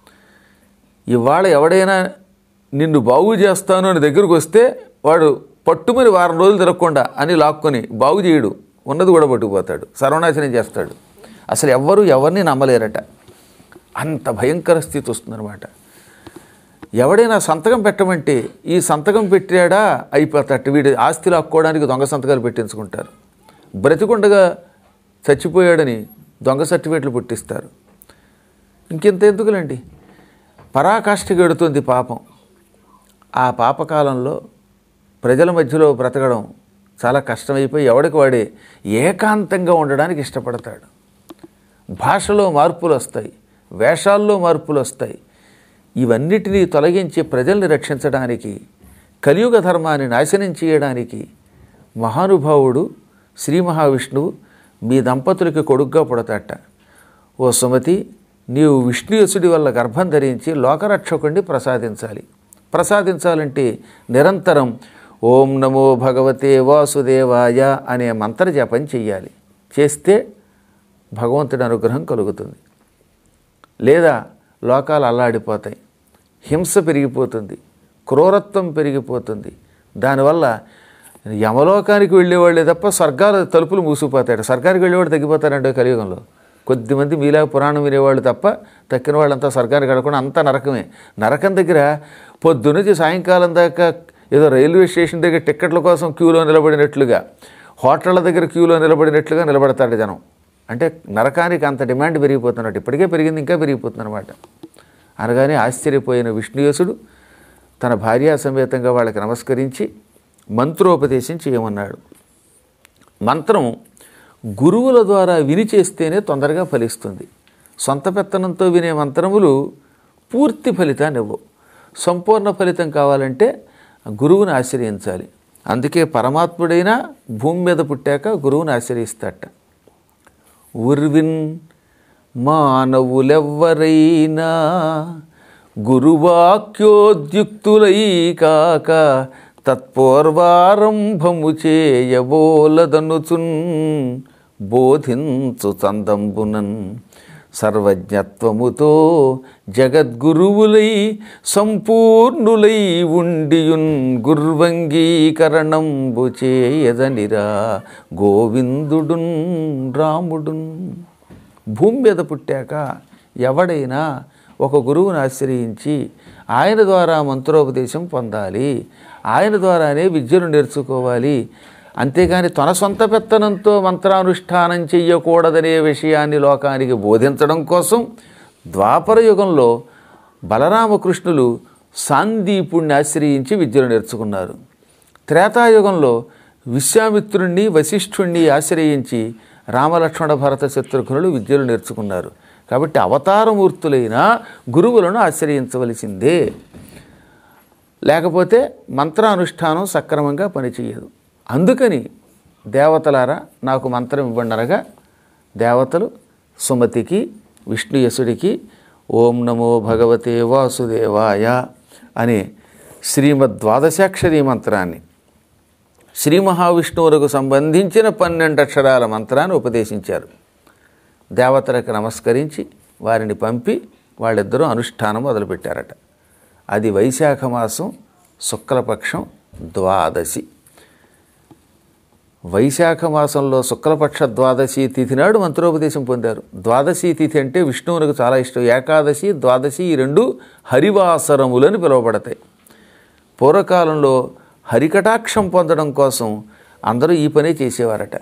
ఇవాళ ఎవడైనా నిన్ను బాగు చేస్తాను అని దగ్గరకు వస్తే వాడు పట్టుమని వారం రోజులు తిరగకుండా అని లాక్కొని బాగు చేయడు ఉన్నది కూడా పట్టుకుపోతాడు సర్వనాశనం చేస్తాడు అసలు ఎవ్వరూ ఎవరిని నమ్మలేరట అంత భయంకర స్థితి వస్తుందన్నమాట ఎవడైనా సంతకం పెట్టమంటే ఈ సంతకం పెట్టాడా అయిపోతాడు వీడి ఆస్తి లాక్కోవడానికి దొంగ సంతకాలు పెట్టించుకుంటారు బ్రతికుండగా చచ్చిపోయాడని దొంగ సర్టిఫికేట్లు పుట్టిస్తారు ఇంకెంత ఎందుకులండి పరాకాష్ఠకి ఎడుతుంది పాపం ఆ పాపకాలంలో ప్రజల మధ్యలో బ్రతకడం చాలా కష్టమైపోయి ఎవడికి వాడే ఏకాంతంగా ఉండడానికి ఇష్టపడతాడు భాషలో మార్పులు వస్తాయి వేషాల్లో మార్పులు వస్తాయి ఇవన్నిటినీ తొలగించి ప్రజల్ని రక్షించడానికి కలియుగ ధర్మాన్ని నాశనం చేయడానికి మహానుభావుడు శ్రీ మహావిష్ణువు మీ దంపతులకి కొడుగ్గా పుడతాట ఓ సుమతి నీవు విష్ణుయసుడి వల్ల గర్భం ధరించి లోకరక్షకుడిని ప్రసాదించాలి ప్రసాదించాలంటే నిరంతరం ఓం నమో భగవతే వాసుదేవాయ అనే మంత్ర జపం చెయ్యాలి చేస్తే భగవంతుడి అనుగ్రహం కలుగుతుంది లేదా లోకాలు అల్లాడిపోతాయి హింస పెరిగిపోతుంది క్రూరత్వం పెరిగిపోతుంది దానివల్ల యమలోకానికి వెళ్ళేవాళ్ళే తప్ప స్వర్గాల తలుపులు మూసిపోతాడు స్వర్గానికి వెళ్ళేవాడు తగ్గిపోతారంటే కలియుగంలో కొద్దిమంది మీలా పురాణం వినేవాళ్ళు తప్ప తక్కిన వాళ్ళంతా స్వర్గానికి వెళ్ళకుండా అంతా నరకమే నరకం దగ్గర పొద్దునుంచి సాయంకాలం దాకా ఏదో రైల్వే స్టేషన్ దగ్గర టిక్కెట్ల కోసం క్యూలో నిలబడినట్లుగా హోటళ్ళ దగ్గర క్యూలో నిలబడినట్లుగా నిలబడతాడు జనం అంటే నరకానికి అంత డిమాండ్ పెరిగిపోతున్నట్టు ఇప్పటికే పెరిగింది ఇంకా పెరిగిపోతుంది అనమాట అనగానే ఆశ్చర్యపోయిన విష్ణుయేశుడు తన భార్యా సమేతంగా వాళ్ళకి నమస్కరించి మంత్రోపదేశం చేయమన్నాడు మంత్రం గురువుల ద్వారా విని చేస్తేనే తొందరగా ఫలిస్తుంది సొంత పెత్తనంతో వినే మంత్రములు పూర్తి ఫలితాన్ని ఇవ్వవు సంపూర్ణ ఫలితం కావాలంటే గురువుని ఆశ్రయించాలి అందుకే పరమాత్ముడైనా భూమి మీద పుట్టాక గురువుని ఆశ్రయిస్తాట ఉర్విన్ మానవులెవ్వరైనా గురువాక్యోద్యుక్తులై కాక తత్పూర్వారంభము చేయబోలదనుచున్ బోధించు చందంబునన్ సర్వజ్ఞత్వముతో జగద్గురువులై సంపూర్ణులై ఉండియున్ గుర్వంగీకరణంబు చేయదనిరా గోవిందుడున్ రాముడున్ భూమి మీద పుట్టాక ఎవడైనా ఒక గురువుని ఆశ్రయించి ఆయన ద్వారా మంత్రోపదేశం పొందాలి ఆయన ద్వారానే విద్యను నేర్చుకోవాలి అంతేగాని తన సొంత పెత్తనంతో మంత్రానుష్ఠానం చెయ్యకూడదనే విషయాన్ని లోకానికి బోధించడం కోసం ద్వాపర యుగంలో బలరామకృష్ణులు సాందీపుణ్ణి ఆశ్రయించి విద్యను నేర్చుకున్నారు త్రేతాయుగంలో విశ్వామిత్రుణ్ణి వశిష్ఠుణ్ణి ఆశ్రయించి రామలక్ష్మణ భరత శత్రుఘ్నులు విద్యలు నేర్చుకున్నారు కాబట్టి అవతారమూర్తులైన గురువులను ఆశ్రయించవలసిందే లేకపోతే మంత్రానుష్ఠానం సక్రమంగా పనిచేయదు అందుకని దేవతలారా నాకు మంత్రం ఇవ్వండి అనగా దేవతలు సుమతికి విష్ణుయసుడికి ఓం నమో భగవతే వాసుదేవాయ అనే శ్రీమద్ ద్వాదశాక్షరీ మంత్రాన్ని శ్రీ మహావిష్ణువులకు సంబంధించిన పన్నెండు అక్షరాల మంత్రాన్ని ఉపదేశించారు దేవతలకు నమస్కరించి వారిని పంపి వాళ్ళిద్దరూ అనుష్ఠానం మొదలుపెట్టారట అది వైశాఖ మాసం శుక్లపక్షం ద్వాదశి వైశాఖ మాసంలో శుక్లపక్ష ద్వాదశి తిథి నాడు మంత్రోపదేశం పొందారు ద్వాదశి తిథి అంటే విష్ణువునికి చాలా ఇష్టం ఏకాదశి ద్వాదశి ఈ రెండు హరివాసరములని పిలువబడతాయి పూర్వకాలంలో హరికటాక్షం పొందడం కోసం అందరూ ఈ పనే చేసేవారట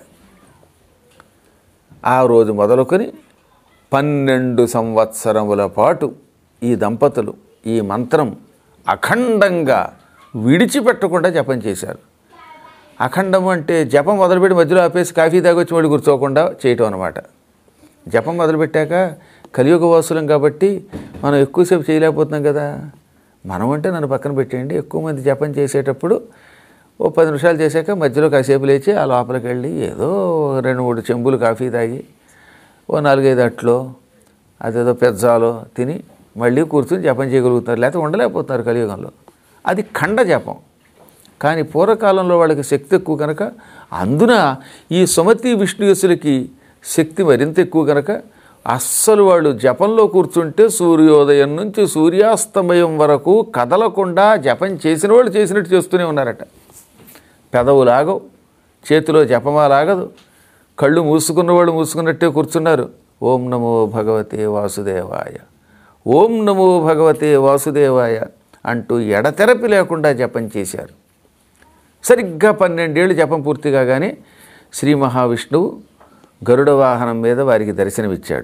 ఆ రోజు మొదలుకొని పన్నెండు సంవత్సరముల పాటు ఈ దంపతులు ఈ మంత్రం అఖండంగా విడిచిపెట్టకుండా జపం చేశారు అఖండం అంటే జపం మొదలుపెట్టి మధ్యలో ఆపేసి కాఫీ తాగొచ్చి మళ్ళీ కూర్చోకుండా చేయటం అనమాట జపం మొదలుపెట్టాక కలియుగ వాసులం కాబట్టి మనం ఎక్కువసేపు చేయలేకపోతున్నాం కదా మనం అంటే నన్ను పక్కన పెట్టేయండి ఎక్కువ మంది జపం చేసేటప్పుడు ఓ పది నిమిషాలు చేశాక మధ్యలో కాసేపు లేచి ఆ లోపలికి వెళ్ళి ఏదో రెండు మూడు చెంబులు కాఫీ తాగి ఓ నాలుగైదు అట్లో అదేదో పెజ్జాలో తిని మళ్ళీ కూర్చుని జపం చేయగలుగుతారు లేకపోతే ఉండలేకపోతున్నారు కలియుగంలో అది ఖండ జపం కానీ పూర్వకాలంలో వాళ్ళకి శక్తి ఎక్కువ కనుక అందున ఈ సుమతి విష్ణుయసులకి శక్తి మరింత ఎక్కువ కనుక అస్సలు వాళ్ళు జపంలో కూర్చుంటే సూర్యోదయం నుంచి సూర్యాస్తమయం వరకు కదలకుండా జపం చేసిన వాళ్ళు చేసినట్టు చేస్తూనే ఉన్నారట పెదవు లాగవు చేతిలో జపమాలాగదు కళ్ళు మూసుకున్న వాళ్ళు మూసుకున్నట్టే కూర్చున్నారు ఓం నమో భగవతే వాసుదేవాయ ఓం నమో భగవతే వాసుదేవాయ అంటూ ఎడతెరపి లేకుండా జపం చేశారు సరిగ్గా పన్నెండేళ్ళు జపం పూర్తి కాగానే శ్రీ మహావిష్ణువు గరుడ వాహనం మీద వారికి దర్శనమిచ్చాడు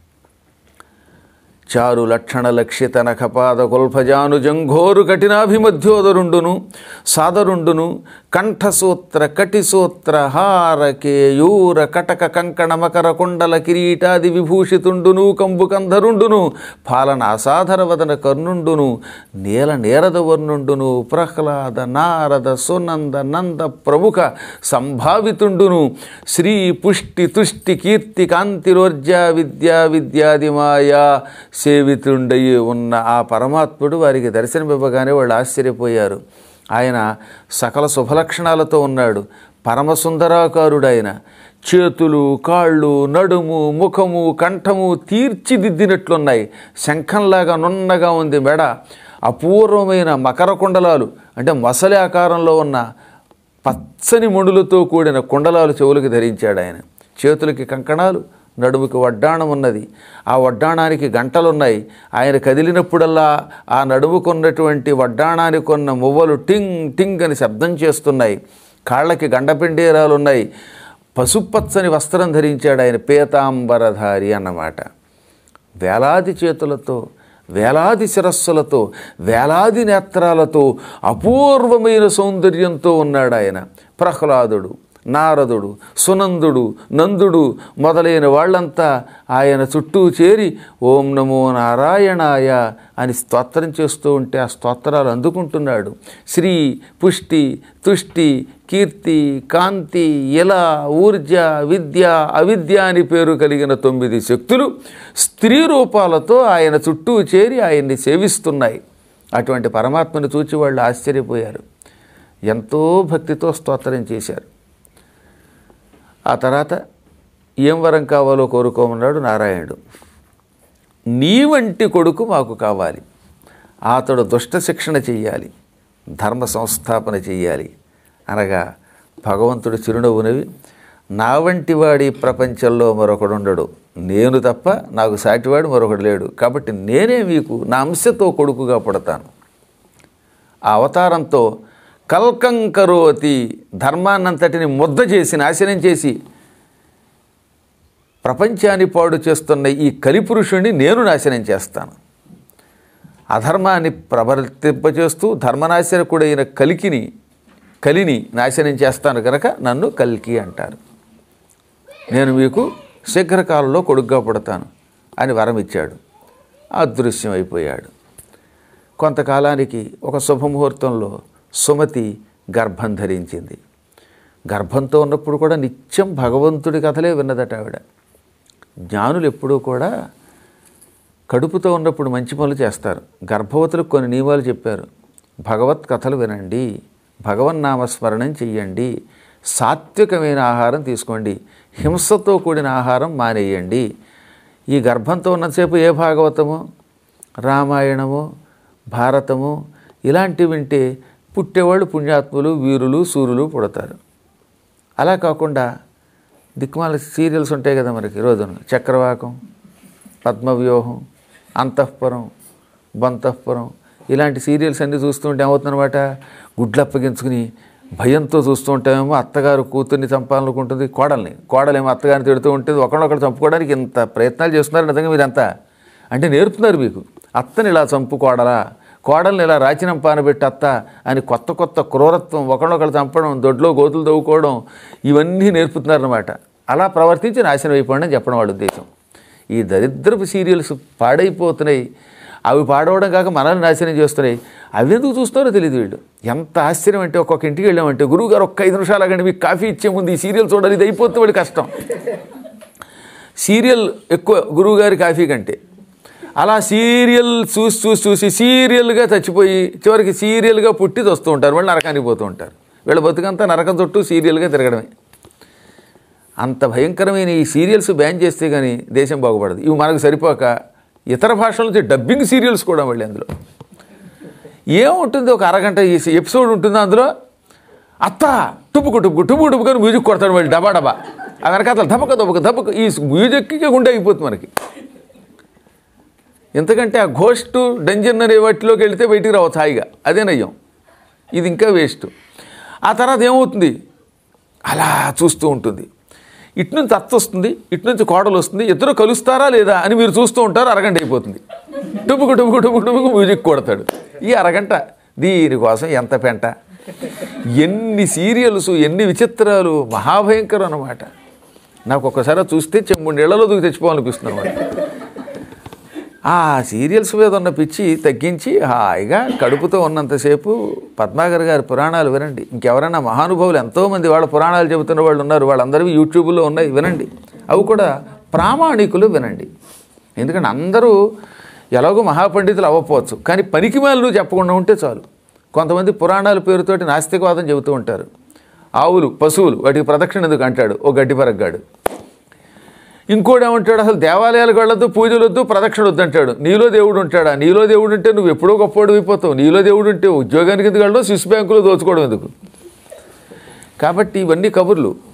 చారు లక్షణ లక్షిత నఖపాద కుల్ఫజాను జంఘోరు కఠినాభిమధ్యోదరుండును సాదరుండును కంఠసూత్ర కటిసూత్ర హార కేయూర కటక కంకణ మకర కుండల కిరీటాది విభూషితుండును కంబుకంధరుండును పాలన అసాధర వదన కర్ణుండును నీల నేరద వర్ణుండును ప్రహ్లాద నారద సునంద నంద ప్రముఖ సంభావితుండును శ్రీ పుష్టి తుష్టి కీర్తి కాంతిరోర్జా విద్యా విద్యాది మాయా సేవితుండయి ఉన్న ఆ పరమాత్ముడు వారికి దర్శనమివ్వగానే వాళ్ళు ఆశ్చర్యపోయారు ఆయన సకల శుభలక్షణాలతో ఉన్నాడు పరమసుందరాకారుడు ఆయన చేతులు కాళ్ళు నడుము ముఖము కంఠము తీర్చిదిద్దినట్లున్నాయి శంఖంలాగా నున్నగా ఉంది మెడ అపూర్వమైన మకర కుండలాలు అంటే మొసలి ఆకారంలో ఉన్న పచ్చని ముడులతో కూడిన కుండలాలు చెవులకి ధరించాడు ఆయన చేతులకి కంకణాలు నడుముకి వడ్డాణం ఉన్నది ఆ వడ్డాణానికి గంటలున్నాయి ఆయన కదిలినప్పుడల్లా ఆ నడుముకున్నటువంటి వడ్డాణానికి ఉన్న మువ్వలు టింగ్ టింగ్ అని శబ్దం చేస్తున్నాయి కాళ్ళకి గండపిండేరాలు ఉన్నాయి పసుపచ్చని వస్త్రం ధరించాడు ఆయన పీతాంబరధారి అన్నమాట వేలాది చేతులతో వేలాది శిరస్సులతో వేలాది నేత్రాలతో అపూర్వమైన సౌందర్యంతో ఉన్నాడు ఆయన ప్రహ్లాదుడు నారదుడు సునందుడు నందుడు మొదలైన వాళ్ళంతా ఆయన చుట్టూ చేరి ఓం నమో నారాయణాయ అని స్తోత్రం చేస్తూ ఉంటే ఆ స్తోత్రాలు అందుకుంటున్నాడు శ్రీ పుష్టి తుష్టి కీర్తి కాంతి ఇల ఊర్జ విద్య అవిద్య అని పేరు కలిగిన తొమ్మిది శక్తులు స్త్రీ రూపాలతో ఆయన చుట్టూ చేరి ఆయన్ని సేవిస్తున్నాయి అటువంటి పరమాత్మను చూచి వాళ్ళు ఆశ్చర్యపోయారు ఎంతో భక్తితో స్తోత్రం చేశారు ఆ తర్వాత ఏం వరం కావాలో కోరుకోమన్నాడు నారాయణుడు నీ వంటి కొడుకు మాకు కావాలి అతడు దుష్ట శిక్షణ చెయ్యాలి ధర్మ సంస్థాపన చెయ్యాలి అనగా భగవంతుడు చిరునవ్వునవి నా వంటి వాడి ప్రపంచంలో మరొకడు ఉండడు నేను తప్ప నాకు సాటివాడు మరొకడు లేడు కాబట్టి నేనే మీకు నా అంశతో కొడుకుగా పుడతాను ఆ అవతారంతో కల్కం కరోతి ధర్మాన్నంతటిని ముద్ద చేసి నాశనం చేసి ప్రపంచాన్ని పాడు చేస్తున్న ఈ కలిపురుషుణ్ణి నేను నాశనం చేస్తాను అధర్మాన్ని ప్రవర్తింపచేస్తూ ధర్మనాశనకుడైన కలికిని కలిని నాశనం చేస్తాను కనుక నన్ను కల్కి అంటారు నేను మీకు శీఘ్రకాలంలో కొడుగ్గా పుడతాను అని వరం ఇచ్చాడు అదృశ్యం అయిపోయాడు కొంతకాలానికి ఒక శుభముహూర్తంలో సుమతి గర్భం ధరించింది గర్భంతో ఉన్నప్పుడు కూడా నిత్యం భగవంతుడి కథలే విన్నదట ఆవిడ జ్ఞానులు ఎప్పుడూ కూడా కడుపుతో ఉన్నప్పుడు మంచి పనులు చేస్తారు గర్భవతులకు కొన్ని నియమాలు చెప్పారు భగవత్ కథలు వినండి భగవన్నామస్మరణం చెయ్యండి సాత్వికమైన ఆహారం తీసుకోండి హింసతో కూడిన ఆహారం మానేయండి ఈ గర్భంతో ఉన్నంతసేపు ఏ భాగవతము రామాయణము భారతము ఇలాంటివి వింటే పుట్టేవాళ్ళు పుణ్యాత్ములు వీరులు సూర్యులు పుడతారు అలా కాకుండా దిక్మాల సీరియల్స్ ఉంటాయి కదా మనకి రోజున చక్రవాకం పద్మవ్యూహం అంతఃపురం బంతఃపురం ఇలాంటి సీరియల్స్ అన్నీ చూస్తుంటే ఏమవుతుందన్నమాట గుడ్లు అప్పగించుకుని భయంతో చూస్తూ ఉంటామేమో అత్తగారు కూతుర్ని చంపాలనుకుంటుంది కోడల్ని కోడలేమో అత్తగారిని తిడుతూ ఉంటుంది ఒకళ్ళొకళ్ళు చంపుకోవడానికి ఇంత ప్రయత్నాలు చేస్తున్నారు నిజంగా మీరంతా అంటే నేర్పుతున్నారు మీకు అత్తని ఇలా చంపు కోడలా కోడల్ని ఇలా రాచినం పానబెట్టి అత్త అని కొత్త కొత్త క్రూరత్వం ఒకళ్ళొకళ్ళు చంపడం దొడ్లో గోతులు తవ్వుకోవడం ఇవన్నీ నేర్పుతున్నారన్నమాట అలా ప్రవర్తించి నాశనం అయిపోండి అని చెప్పడం వాళ్ళ ఉద్దేశం ఈ దరిద్రపు సీరియల్స్ పాడైపోతున్నాయి అవి పాడవడం కాక మనల్ని నాశనం చేస్తున్నాయి అవి ఎందుకు చూస్తారో తెలియదు వీళ్ళు ఎంత ఆశ్చర్యం అంటే ఒక్కొక్క ఇంటికి వెళ్ళామంటే గురువు గారు ఒక్క ఐదు నిమిషాలు అగండి మీకు కాఫీ ఇచ్చే ముందు ఈ సీరియల్ చూడాలి ఇది అయిపోతుంది వాడి కష్టం సీరియల్ ఎక్కువ గురువుగారి కాఫీ కంటే అలా సీరియల్ చూసి చూసి చూసి సీరియల్గా చచ్చిపోయి చివరికి సీరియల్గా పుట్టి వస్తూ ఉంటారు వాళ్ళు నరకానికి పోతూ ఉంటారు వీళ్ళ బతుకంతా నరకం చుట్టూ సీరియల్గా తిరగడమే అంత భయంకరమైన ఈ సీరియల్స్ బ్యాన్ చేస్తే కానీ దేశం బాగుపడదు ఇవి మనకు సరిపోక ఇతర భాషల నుంచి డబ్బింగ్ సీరియల్స్ కూడా మళ్ళీ అందులో ఏముంటుంది ఒక అరగంట ఈ ఎపిసోడ్ ఉంటుంది అందులో అత్త టుపుకు టుపుకు టుపుకు టుపుకు అని మ్యూజిక్ కొడతాడు మళ్ళీ డబా డబా ఆ వెనకాతల దబక దబక దబక ఈ మ్యూజిక్కి గుండె అయిపోతుంది మనకి ఎందుకంటే ఆ ఘోస్ట్ డంజన్ అనే వాటిలోకి వెళితే బయటికి రావచ్చు హాయిగా అదే నయ్యం ఇది ఇంకా వేస్ట్ ఆ తర్వాత ఏమవుతుంది అలా చూస్తూ ఉంటుంది ఇటు నుంచి అత్త వస్తుంది ఇటు నుంచి కోడలు వస్తుంది ఇద్దరు కలుస్తారా లేదా అని మీరు చూస్తూ ఉంటారు అరగంట అయిపోతుంది టుబుకు టుబుకు టుబుకు టుబుకు మ్యూజిక్ కొడతాడు ఈ అరగంట దీనికోసం ఎంత పెంట ఎన్ని సీరియల్స్ ఎన్ని విచిత్రాలు మహాభయంకరం అన్నమాట నాకు ఒక్కసారి చూస్తే చెమ్ము నీళ్ళలో దూకి తెచ్చిపోవాలనిపిస్తుంది అనమాట ఆ సీరియల్స్ మీద ఉన్న పిచ్చి తగ్గించి హాయిగా కడుపుతో ఉన్నంతసేపు పద్మాగర్ గారి పురాణాలు వినండి ఇంకెవరైనా మహానుభావులు ఎంతోమంది వాళ్ళ పురాణాలు చెబుతున్న వాళ్ళు ఉన్నారు వాళ్ళందరివి యూట్యూబ్లో ఉన్నాయి వినండి అవి కూడా ప్రామాణికులు వినండి ఎందుకంటే అందరూ ఎలాగో మహాపండితులు అవ్వకపోవచ్చు కానీ పనికి నువ్వు చెప్పకుండా ఉంటే చాలు కొంతమంది పురాణాల పేరుతోటి నాస్తికవాదం చెబుతూ ఉంటారు ఆవులు పశువులు వాటికి ప్రదక్షిణ ఎందుకు అంటాడు ఓ గడ్డి పరగ్గాడు ఇంకోటి ఏమంటాడు అసలు దేవాలయాలకు వెళ్ళొద్దు పూజలు వద్దు ప్రదక్షిణ వద్దు అంటాడు నీలో దేవుడు ఉంటాడా నీలో దేవుడు ఉంటే నువ్వు ఎప్పుడో గొప్పవాడు అయిపోతావు నీలో దేవుడు ఉంటే ఉద్యోగానికి ఎందుకు వెళ్ళడం స్విస్ బ్యాంకులో దోచుకోవడం ఎందుకు కాబట్టి ఇవన్నీ కబుర్లు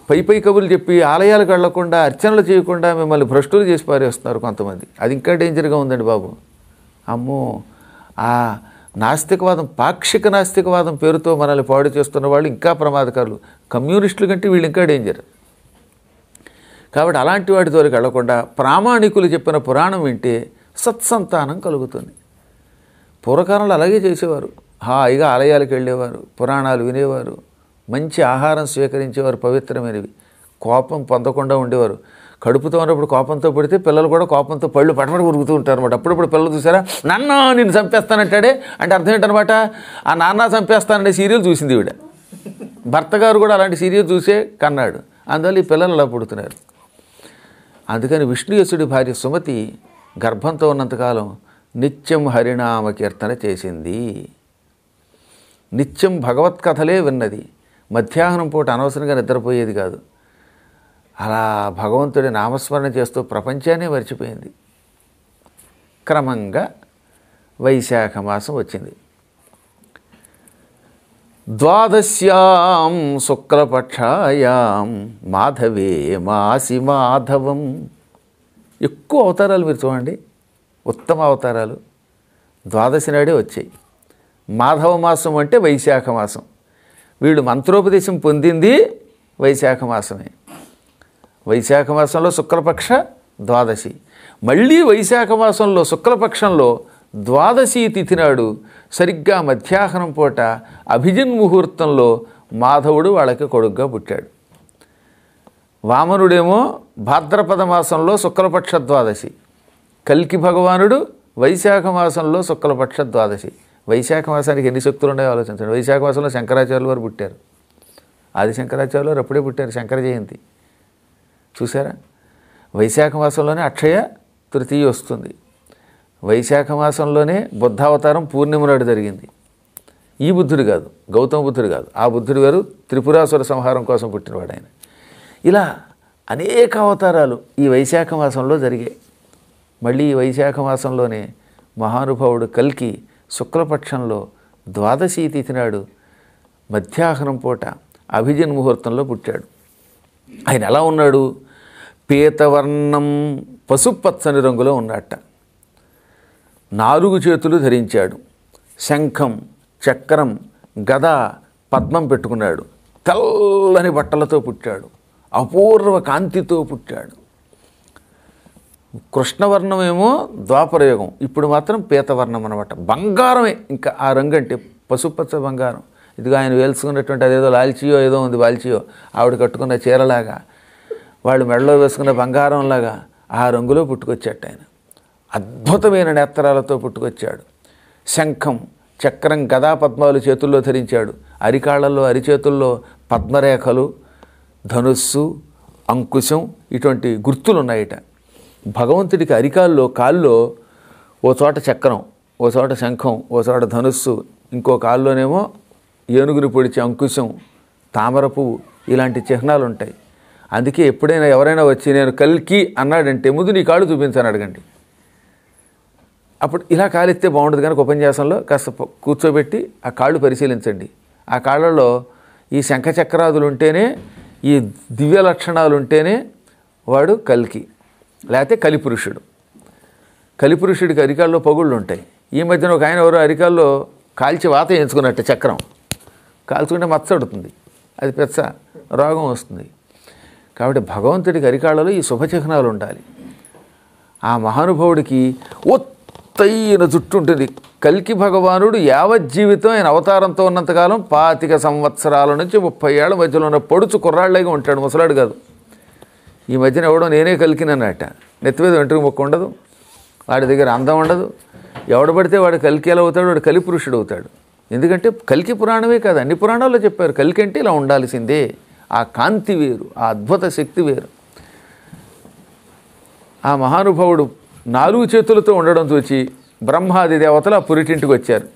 పై పై కబుర్లు చెప్పి ఆలయాలకు వెళ్లకుండా అర్చనలు చేయకుండా మిమ్మల్ని భ్రష్టులు చేసి పారేస్తున్నారు కొంతమంది అది ఇంకా డేంజర్గా ఉందండి బాబు అమ్మో ఆ నాస్తికవాదం పాక్షిక నాస్తికవాదం పేరుతో మనల్ని పాడు చేస్తున్న వాళ్ళు ఇంకా ప్రమాదకారులు కమ్యూనిస్టుల కంటే వీళ్ళు ఇంకా డేంజర్ కాబట్టి అలాంటి వాటి దూరకు వెళ్లకుండా ప్రామాణికులు చెప్పిన పురాణం వింటే సత్సంతానం కలుగుతుంది పూర్వకాలంలో అలాగే చేసేవారు హాయిగా ఆలయాలకు వెళ్ళేవారు పురాణాలు వినేవారు మంచి ఆహారం స్వీకరించేవారు పవిత్రమైనవి కోపం పొందకుండా ఉండేవారు కడుపుతో ఉన్నప్పుడు కోపంతో పడితే పిల్లలు కూడా కోపంతో పళ్ళు పటపట ఉరుగుతూ ఉంటారు అనమాట అప్పుడప్పుడు పిల్లలు చూసారా నాన్న నిన్ను చంపేస్తానంటాడే అంటే అర్థం ఏంటనమాట ఆ నాన్న చంపేస్తాననే సీరియల్ చూసింది ఈవిడ భర్త గారు కూడా అలాంటి సీరియల్ చూసే కన్నాడు అందువల్ల ఈ పిల్లలు అలా పుడుతున్నారు అందుకని విష్ణుయసుడి భార్య సుమతి గర్భంతో ఉన్నంతకాలం నిత్యం హరినామ కీర్తన చేసింది నిత్యం భగవత్ కథలే విన్నది మధ్యాహ్నం పూట అనవసరంగా నిద్రపోయేది కాదు అలా భగవంతుడి నామస్మరణ చేస్తూ ప్రపంచాన్ని మర్చిపోయింది క్రమంగా వైశాఖ మాసం వచ్చింది ద్వాదశ్యాం శుక్లపక్షాయాం మాధవే మాసి మాధవం ఎక్కువ అవతారాలు మీరు చూడండి ఉత్తమ అవతారాలు ద్వాదశి నాడే వచ్చాయి మాధవ మాసం అంటే వైశాఖ మాసం వీళ్ళు మంత్రోపదేశం పొందింది వైశాఖ మాసమే వైశాఖ మాసంలో శుక్లపక్ష ద్వాదశి మళ్ళీ వైశాఖ మాసంలో శుక్లపక్షంలో ద్వాదశి తిథి నాడు సరిగ్గా మధ్యాహ్నం పూట అభిజిన్ ముహూర్తంలో మాధవుడు వాళ్ళకి కొడుగ్గా పుట్టాడు వామనుడేమో భాద్రపద మాసంలో శుక్లపక్ష ద్వాదశి కల్కి భగవానుడు వైశాఖ మాసంలో శుక్లపక్ష ద్వాదశి వైశాఖ మాసానికి ఎన్ని శక్తులు ఉన్నాయో ఆలోచించండి వైశాఖ మాసంలో శంకరాచార్యులు వారు పుట్టారు ఆది శంకరాచార్యులు వారు అప్పుడే పుట్టారు శంకర జయంతి చూసారా వైశాఖ మాసంలోనే అక్షయ తృతీయ వస్తుంది వైశాఖ మాసంలోనే బుద్ధావతారం పూర్ణిమ నాడు జరిగింది ఈ బుద్ధుడు కాదు గౌతమ బుద్ధుడు కాదు ఆ బుద్ధుడు గారు త్రిపురాసుర సంహారం కోసం పుట్టినవాడు ఆయన ఇలా అనేక అవతారాలు ఈ వైశాఖ మాసంలో జరిగాయి మళ్ళీ ఈ వైశాఖ మాసంలోనే మహానుభావుడు కల్కి శుక్లపక్షంలో ద్వాదశి తిథి నాడు మధ్యాహ్నం పూట అభిజిన్ ముహూర్తంలో పుట్టాడు ఆయన ఎలా ఉన్నాడు పీతవర్ణం పసుపచ్చని రంగులో ఉన్నట్ట నాలుగు చేతులు ధరించాడు శంఖం చక్రం గద పద్మం పెట్టుకున్నాడు తెల్లని బట్టలతో పుట్టాడు అపూర్వ కాంతితో పుట్టాడు కృష్ణవర్ణమేమో ద్వాపరయుగం ఇప్పుడు మాత్రం పీతవర్ణం అనమాట బంగారమే ఇంకా ఆ రంగు అంటే పసుపచ్చ బంగారం ఇదిగో ఆయన వేల్చుకున్నటువంటి అదేదో లాల్చియో ఏదో ఉంది బాల్చియో ఆవిడ కట్టుకున్న చీరలాగా వాళ్ళు మెడలో వేసుకున్న బంగారంలాగా ఆ రంగులో పుట్టుకొచ్చాట ఆయన అద్భుతమైన నేత్రాలతో పుట్టుకొచ్చాడు శంఖం చక్రం గదా పద్మాలు చేతుల్లో ధరించాడు అరికాళ్ళల్లో అరిచేతుల్లో పద్మరేఖలు ధనుస్సు అంకుశం ఇటువంటి గుర్తులు ఉన్నాయిట భగవంతుడికి అరికాల్లో కాల్లో ఓ చోట చక్రం ఓ చోట శంఖం ఓ చోట ధనుస్సు ఇంకో కాల్లోనేమో ఏనుగుని పొడిచే అంకుశం తామర పువ్వు ఇలాంటి చిహ్నాలు ఉంటాయి అందుకే ఎప్పుడైనా ఎవరైనా వచ్చి నేను కల్కి అన్నాడంటే ముందు నీ కాళ్ళు చూపించాను అడగండి అప్పుడు ఇలా కాలిస్తే బాగుండదు కనుక ఉపన్యాసంలో కాస్త ప- కూర్చోబెట్టి ఆ కాళ్ళు పరిశీలించండి ఆ కాళ్ళలో ఈ శంఖచక్రాదులు ఉంటేనే ఈ దివ్య లక్షణాలు ఉంటేనే వాడు కల్కి లేకపోతే కలిపురుషుడు కలిపురుషుడికి అరికాల్లో పగుళ్ళు ఉంటాయి ఈ మధ్యన ఒక ఆయన ఎవరో అరికాల్లో కాల్చి వాత ఎంచుకున్నట్టు చక్రం కాల్చుకుంటే మచ్చడుతుంది అది పెచ్చ రోగం వస్తుంది కాబట్టి భగవంతుడికి అరికాళ్ళలో ఈ శుభచిహ్నాలు ఉండాలి ఆ మహానుభావుడికి ఒత్తైన జుట్టు ఉంటుంది కల్కి భగవానుడు యావజ్జీవితం ఆయన అవతారంతో ఉన్నంతకాలం పాతిక సంవత్సరాల నుంచి ముప్పై ఏళ్ళ మధ్యలో ఉన్న పొడుచు కుర్రాళ్ళగా ఉంటాడు ముసలాడు కాదు ఈ మధ్యన ఎవడో నేనే కలికినన్నట నెత్తిమీద వెంట్రుక మొక్క ఉండదు వాడి దగ్గర అందం ఉండదు ఎవడు పడితే వాడు కలికి ఎలా అవుతాడు వాడు కలి పురుషుడు అవుతాడు ఎందుకంటే కలికి పురాణమే కాదు అన్ని పురాణాల్లో చెప్పారు కలికి అంటే ఇలా ఉండాల్సిందే ఆ కాంతి వేరు ఆ అద్భుత శక్తి వేరు ఆ మహానుభావుడు నాలుగు చేతులతో ఉండడం చూచి బ్రహ్మాది దేవతలు ఆ పురిటింటికి వచ్చారు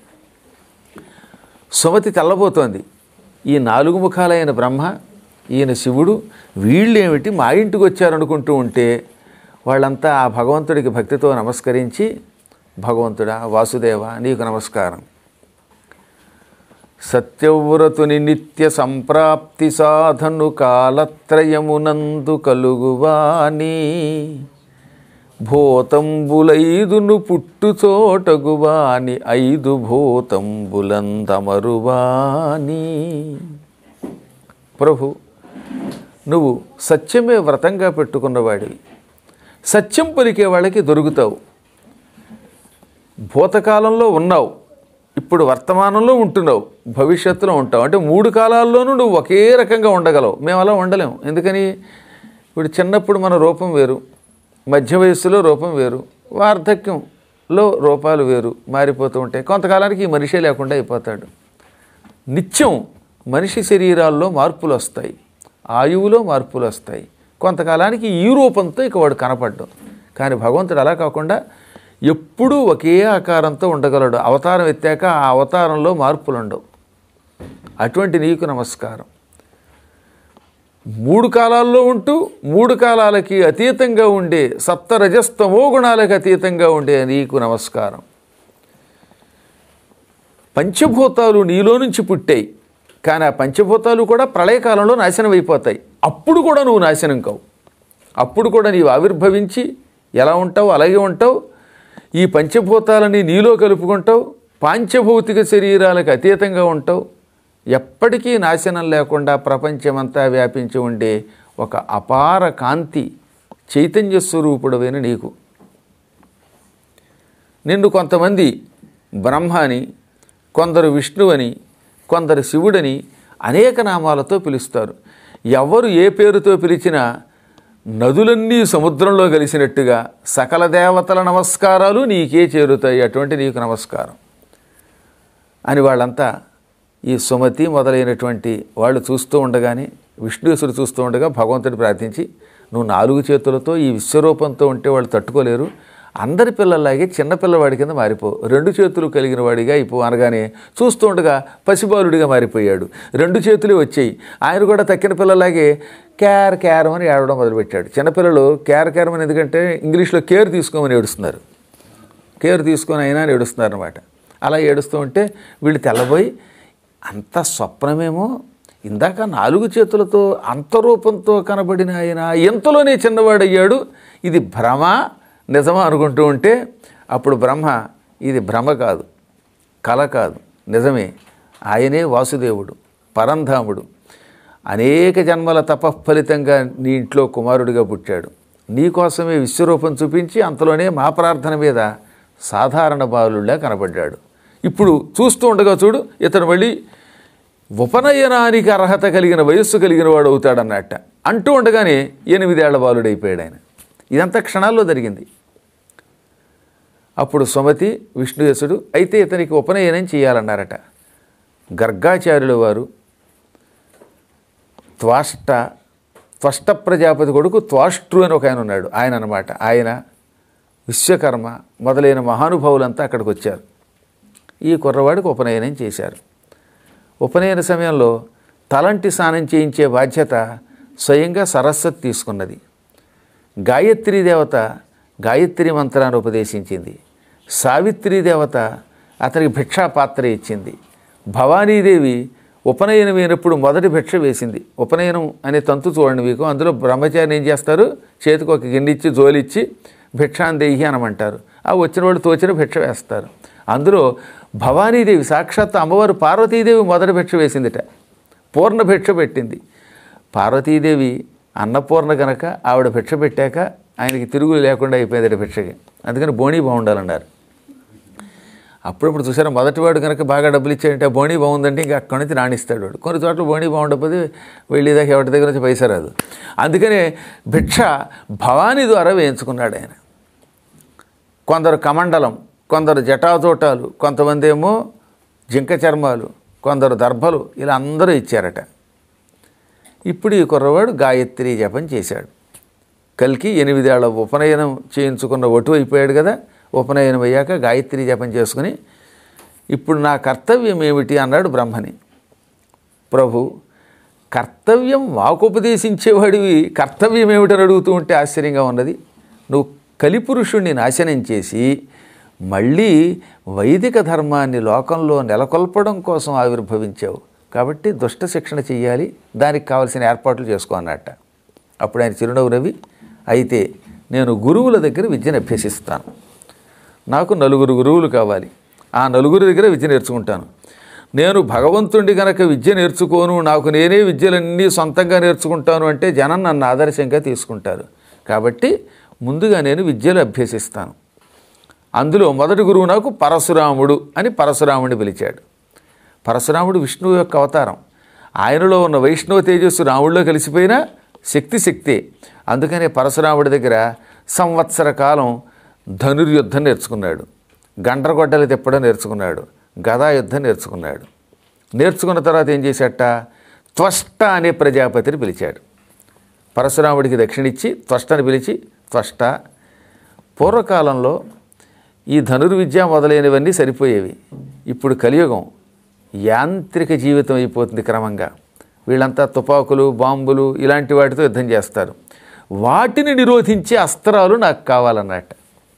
సుమతి తెల్లబోతోంది ఈ నాలుగు ముఖాలైన బ్రహ్మ ఈయన శివుడు వీళ్ళేమిటి మా ఇంటికి వచ్చారనుకుంటూ ఉంటే వాళ్ళంతా ఆ భగవంతుడికి భక్తితో నమస్కరించి భగవంతుడా వాసుదేవ నీకు నమస్కారం సత్యవ్రతుని నిత్య సంప్రాప్తి సాధను కాలత్రయమునందు కలుగువాని భూతంబులైదును పుట్టుచోటగువాని ఐదు భూతంబులందమరువాని ప్రభు నువ్వు సత్యమే వ్రతంగా పెట్టుకున్నవాడివి సత్యం పలికే వాళ్ళకి దొరుకుతావు భూతకాలంలో ఉన్నావు ఇప్పుడు వర్తమానంలో ఉంటున్నావు భవిష్యత్తులో ఉంటావు అంటే మూడు కాలాల్లోనూ నువ్వు ఒకే రకంగా ఉండగలవు మేము అలా ఉండలేము ఎందుకని ఇప్పుడు చిన్నప్పుడు మన రూపం వేరు మధ్య వయస్సులో రూపం వేరు వార్ధక్యంలో రూపాలు వేరు మారిపోతూ ఉంటాయి కొంతకాలానికి ఈ మనిషే లేకుండా అయిపోతాడు నిత్యం మనిషి శరీరాల్లో మార్పులు వస్తాయి ఆయువులో మార్పులు వస్తాయి కొంతకాలానికి ఈ రూపంతో ఇక వాడు కనపడ్డం కానీ భగవంతుడు అలా కాకుండా ఎప్పుడూ ఒకే ఆకారంతో ఉండగలడు అవతారం ఎత్తాక ఆ అవతారంలో మార్పులు ఉండవు అటువంటి నీకు నమస్కారం మూడు కాలాల్లో ఉంటూ మూడు కాలాలకి అతీతంగా ఉండే సప్త రజస్తమో గుణాలకు అతీతంగా ఉండే నీకు నమస్కారం పంచభూతాలు నీలో నుంచి పుట్టాయి కానీ ఆ పంచభూతాలు కూడా ప్రళయకాలంలో నాశనం అయిపోతాయి అప్పుడు కూడా నువ్వు నాశనం కావు అప్పుడు కూడా నీవు ఆవిర్భవించి ఎలా ఉంటావు అలాగే ఉంటావు ఈ పంచభూతాలని నీలో కలుపుకుంటావు పాంచభౌతిక శరీరాలకు అతీతంగా ఉంటావు ఎప్పటికీ నాశనం లేకుండా ప్రపంచమంతా వ్యాపించి ఉండే ఒక అపార కాంతి చైతన్య స్వరూపుడమైన నీకు నిన్ను కొంతమంది బ్రహ్మ అని కొందరు విష్ణువని కొందరు శివుడని అనేక నామాలతో పిలుస్తారు ఎవరు ఏ పేరుతో పిలిచినా నదులన్నీ సముద్రంలో కలిసినట్టుగా సకల దేవతల నమస్కారాలు నీకే చేరుతాయి అటువంటి నీకు నమస్కారం అని వాళ్ళంతా ఈ సుమతి మొదలైనటువంటి వాళ్ళు చూస్తూ ఉండగానే విష్ణుసుడు చూస్తూ ఉండగా భగవంతుడు ప్రార్థించి నువ్వు నాలుగు చేతులతో ఈ విశ్వరూపంతో ఉంటే వాళ్ళు తట్టుకోలేరు అందరి పిల్లల్లాగే చిన్న పిల్లవాడి కింద మారిపో రెండు చేతులు కలిగిన వాడిగా అయిపో అనగానే చూస్తూ ఉండగా పసిబాలుడిగా మారిపోయాడు రెండు చేతులే వచ్చాయి ఆయన కూడా తక్కిన పిల్లలాగే క్యార్ క్యారం అని ఏడవడం మొదలుపెట్టాడు చిన్నపిల్లలు క్యార్ క్యారం అని ఎందుకంటే ఇంగ్లీష్లో కేర్ తీసుకోమని ఏడుస్తున్నారు కేర్ తీసుకొని అయినా అని ఏడుస్తున్నారు అనమాట అలా ఏడుస్తూ ఉంటే వీళ్ళు తెల్లబోయి అంత స్వప్నమేమో ఇందాక నాలుగు చేతులతో అంతరూపంతో కనబడిన ఆయన ఎంతలోనే చిన్నవాడయ్యాడు ఇది భ్రమ నిజమా అనుకుంటూ ఉంటే అప్పుడు బ్రహ్మ ఇది భ్రమ కాదు కల కాదు నిజమే ఆయనే వాసుదేవుడు పరంధాముడు అనేక జన్మల తపఫలితంగా నీ ఇంట్లో కుమారుడిగా పుట్టాడు నీకోసమే విశ్వరూపం చూపించి అంతలోనే మా ప్రార్థన మీద సాధారణ బాలుడిలా కనబడ్డాడు ఇప్పుడు చూస్తూ ఉండగా చూడు ఇతను మళ్ళీ ఉపనయనానికి అర్హత కలిగిన వయస్సు కలిగిన వాడు అవుతాడన్నట్ట అంటూ ఉండగానే ఎనిమిదేళ్ల బాలుడైపోయాడు ఆయన ఇదంతా క్షణాల్లో జరిగింది అప్పుడు సుమతి విష్ణుయసుడు అయితే ఇతనికి ఉపనయనం చేయాలన్నారట గర్గాచార్యుల వారు త్వాష్ట త్వష్ట ప్రజాపతి కొడుకు త్వాష్ట్రు అని ఒక ఆయన ఉన్నాడు ఆయన అనమాట ఆయన విశ్వకర్మ మొదలైన మహానుభావులంతా అక్కడికి వచ్చారు ఈ కుర్రవాడికి ఉపనయనం చేశారు ఉపనయన సమయంలో తలంటి స్నానం చేయించే బాధ్యత స్వయంగా సరస్వతి తీసుకున్నది గాయత్రీ దేవత గాయత్రి మంత్రాన్ని ఉపదేశించింది సావిత్రీ దేవత అతనికి భిక్షా పాత్ర ఇచ్చింది భవానీదేవి ఉపనయనమైనప్పుడు మొదటి భిక్ష వేసింది ఉపనయనం అనే తంతు చూడండి మీకు అందులో బ్రహ్మచారిని ఏం చేస్తారు చేతికి ఒక గిన్నె ఇచ్చి జోలిచ్చి భిక్షాందేహి అనమంటారు ఆ వచ్చిన వాళ్ళు తోచిన భిక్ష వేస్తారు అందులో భవానీదేవి సాక్షాత్ అమ్మవారు పార్వతీదేవి మొదటి భిక్ష వేసిందిట పూర్ణ భిక్ష పెట్టింది పార్వతీదేవి అన్నపూర్ణ గనక ఆవిడ భిక్ష పెట్టాక ఆయనకి తిరుగులు లేకుండా అయిపోయింది భిక్షకి అందుకని బోణీ బాగుండాలన్నారు అప్పుడప్పుడు చూసారా మొదటివాడు కనుక బాగా డబ్బులు ఇచ్చాడంటే ఆ బోణీ బాగుందంటే ఇంకా అక్కడి నుంచి రాణిస్తాడు వాడు కొన్ని చోట్ల బోణీ బాగుండకపోతే వెళ్ళేదాకా ఎవరి దగ్గర నుంచి పైసా రాదు అందుకనే భిక్ష భవానీ ద్వారా వేయించుకున్నాడు ఆయన కొందరు కమండలం కొందరు జటాతోటాలు కొంతమంది ఏమో జింక చర్మాలు కొందరు దర్భలు ఇలా అందరూ ఇచ్చారట ఇప్పుడు ఈ కుర్రవాడు గాయత్రి జపం చేశాడు కలికి ఎనిమిదేళ్ల ఉపనయనం చేయించుకున్న ఒటు అయిపోయాడు కదా ఉపనయనం అయ్యాక గాయత్రి జపం చేసుకుని ఇప్పుడు నా కర్తవ్యం ఏమిటి అన్నాడు బ్రహ్మని ప్రభు కర్తవ్యం మాకు ఉపదేశించేవాడివి కర్తవ్యం ఏమిటని అడుగుతూ ఉంటే ఆశ్చర్యంగా ఉన్నది నువ్వు కలిపురుషుణ్ణి నాశనం చేసి మళ్ళీ వైదిక ధర్మాన్ని లోకంలో నెలకొల్పడం కోసం ఆవిర్భవించావు కాబట్టి దుష్ట శిక్షణ చెయ్యాలి దానికి కావలసిన ఏర్పాట్లు చేసుకో అన్నట్ట అప్పుడు ఆయన చిరునవ్వు రవి అయితే నేను గురువుల దగ్గర విద్యను అభ్యసిస్తాను నాకు నలుగురు గురువులు కావాలి ఆ నలుగురి దగ్గర విద్య నేర్చుకుంటాను నేను భగవంతుడి గనక విద్య నేర్చుకోను నాకు నేనే విద్యలన్నీ సొంతంగా నేర్చుకుంటాను అంటే జనం నన్ను ఆదర్శంగా తీసుకుంటారు కాబట్టి ముందుగా నేను విద్యలు అభ్యసిస్తాను అందులో మొదటి గురువు నాకు పరశురాముడు అని పరశురాముడిని పిలిచాడు పరశురాముడు విష్ణువు యొక్క అవతారం ఆయనలో ఉన్న వైష్ణవ తేజస్సు రాముడిలో కలిసిపోయినా శక్తి శక్తే అందుకనే పరశురాముడి దగ్గర సంవత్సర కాలం ధనుర్యుద్ధం నేర్చుకున్నాడు గండ్రగొడ్డలు తిప్పడం నేర్చుకున్నాడు గదా యుద్ధం నేర్చుకున్నాడు నేర్చుకున్న తర్వాత ఏం చేశాట త్వష్ట అనే ప్రజాపతిని పిలిచాడు పరశురాముడికి దక్షిణిచ్చి త్వష్టని పిలిచి త్వష్ట పూర్వకాలంలో ఈ ధనుర్విద్య మొదలైనవన్నీ సరిపోయేవి ఇప్పుడు కలియుగం యాంత్రిక జీవితం అయిపోతుంది క్రమంగా వీళ్ళంతా తుపాకులు బాంబులు ఇలాంటి వాటితో యుద్ధం చేస్తారు వాటిని నిరోధించే అస్త్రాలు నాకు కావాలన్నట్ట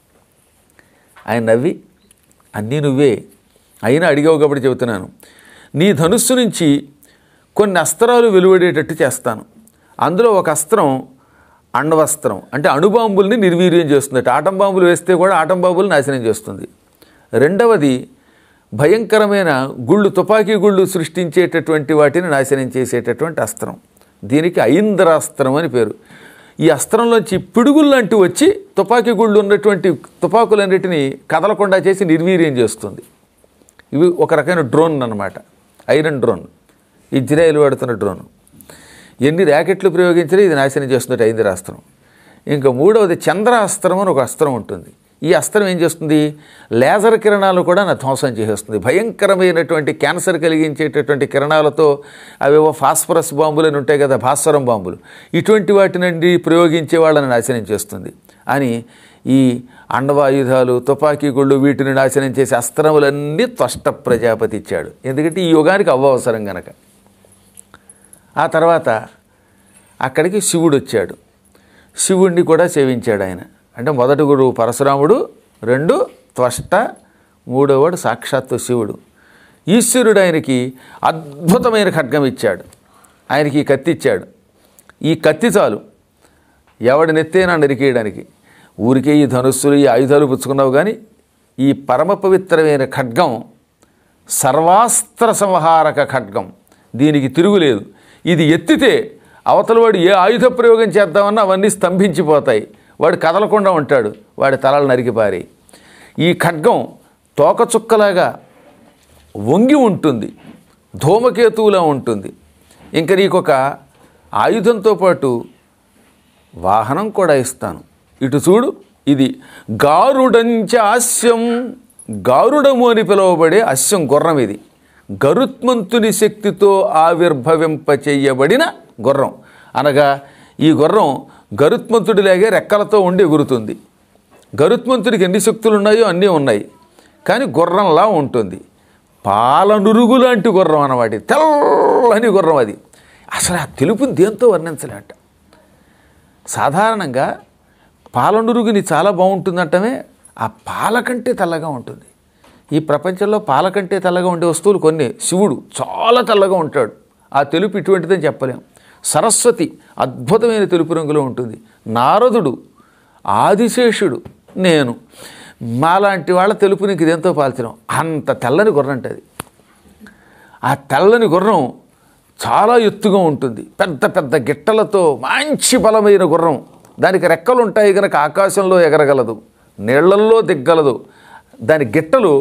ఆయన నవ్వి అన్నీ నువ్వే అయినా అడిగావు కాబట్టి చెబుతున్నాను నీ ధనుస్సు నుంచి కొన్ని అస్త్రాలు వెలువడేటట్టు చేస్తాను అందులో ఒక అస్త్రం అణ్వస్త్రం అంటే అణుబాంబుల్ని నిర్వీర్యం చేస్తుంది ఆటం బాంబులు వేస్తే కూడా ఆటం బాంబులు నాశనం చేస్తుంది రెండవది భయంకరమైన గుళ్ళు తుపాకీ గుళ్ళు సృష్టించేటటువంటి వాటిని నాశనం చేసేటటువంటి అస్త్రం దీనికి ఐంద్రాస్త్రం అని పేరు ఈ అస్త్రంలోంచి పిడుగులు లాంటివి వచ్చి తుపాకీ గుళ్ళు ఉన్నటువంటి తుపాకులన్నిటినీ కదలకుండా చేసి నిర్వీర్యం చేస్తుంది ఇవి ఒక రకమైన డ్రోన్ అన్నమాట ఐరన్ డ్రోన్ ఇజ్రాయెల్ వాడుతున్న డ్రోన్ ఎన్ని ర్యాకెట్లు ప్రయోగించినా ఇది నాశనం చేస్తున్నట్టు ఐదు అస్త్రం ఇంకా మూడవది చంద్రాస్త్రం అని ఒక అస్త్రం ఉంటుంది ఈ అస్త్రం ఏం చేస్తుంది లేజర్ కిరణాలు కూడా నా ధ్వంసం చేసేస్తుంది భయంకరమైనటువంటి క్యాన్సర్ కలిగించేటటువంటి కిరణాలతో అవేవో ఫాస్ఫరస్ బాంబులు అని ఉంటాయి కదా భాస్వరం బాంబులు ఇటువంటి వాటి నుండి ప్రయోగించే వాళ్ళని నాశనం చేస్తుంది అని ఈ అండవాయుధాలు తుపాకీ గుళ్ళు వీటిని నాశనం చేసే అస్త్రములన్నీ త్వష్ట ప్రజాపతి ఇచ్చాడు ఎందుకంటే ఈ యుగానికి అవ్వవసరం గనక ఆ తర్వాత అక్కడికి శివుడు వచ్చాడు శివుణ్ణి కూడా సేవించాడు ఆయన అంటే మొదటి గురువు పరశురాముడు రెండు త్వష్ట మూడోవాడు సాక్షాత్తు శివుడు ఈశ్వరుడు ఆయనకి అద్భుతమైన ఖడ్గం ఇచ్చాడు ఆయనకి ఈ కత్తి ఇచ్చాడు ఈ కత్తి చాలు ఎవడి నెత్తేనా నరికేయడానికి ఊరికే ఈ ధనుస్సులు ఈ ఆయుధాలు పుచ్చుకున్నావు కానీ ఈ పరమ పవిత్రమైన ఖడ్గం సర్వాస్త్ర సంహారక ఖడ్గం దీనికి తిరుగులేదు ఇది ఎత్తితే అవతలవాడు ఏ ఆయుధ ప్రయోగం చేద్దామన్నా అవన్నీ స్తంభించిపోతాయి వాడు కదలకుండా ఉంటాడు వాడి తలలు నరికిపారి ఈ ఖడ్గం తోకచుక్కలాగా వంగి ఉంటుంది ధూమకేతువులా ఉంటుంది ఇంకా నీకొక ఆయుధంతో పాటు వాహనం కూడా ఇస్తాను ఇటు చూడు ఇది గారుడంచ అస్యం గారుడము అని పిలువబడే అస్యం గుర్రం ఇది గరుత్మంతుని శక్తితో ఆవిర్భవింప చెయ్యబడిన గుర్రం అనగా ఈ గుర్రం గరుత్మంతుడిలాగే రెక్కలతో ఉండి ఎగురుతుంది గరుత్మంతుడికి ఎన్ని శక్తులు ఉన్నాయో అన్నీ ఉన్నాయి కానీ గుర్రంలా ఉంటుంది పాలనురుగు లాంటి గుర్రం అన్నమాట తెల్లని గుర్రం అది అసలు ఆ తెలుపుని దేంతో వర్ణించలేట సాధారణంగా పాలనురుగుని చాలా బాగుంటుందంటమే ఆ పాల కంటే తెల్లగా ఉంటుంది ఈ ప్రపంచంలో పాల కంటే తెల్లగా ఉండే వస్తువులు కొన్ని శివుడు చాలా తెల్లగా ఉంటాడు ఆ తెలుపు ఇటువంటిదని చెప్పలేం సరస్వతి అద్భుతమైన తెలుపు రంగులో ఉంటుంది నారదుడు ఆదిశేషుడు నేను మాలాంటి వాళ్ళ తెలుపు నీకు ఇదెంతో పాల్చడం అంత తెల్లని గుర్రం ఉంటుంది ఆ తెల్లని గుర్రం చాలా ఎత్తుగా ఉంటుంది పెద్ద పెద్ద గిట్టలతో మంచి బలమైన గుర్రం దానికి రెక్కలు ఉంటాయి కనుక ఆకాశంలో ఎగరగలదు నీళ్లల్లో దిగ్గలదు దాని గిట్టలు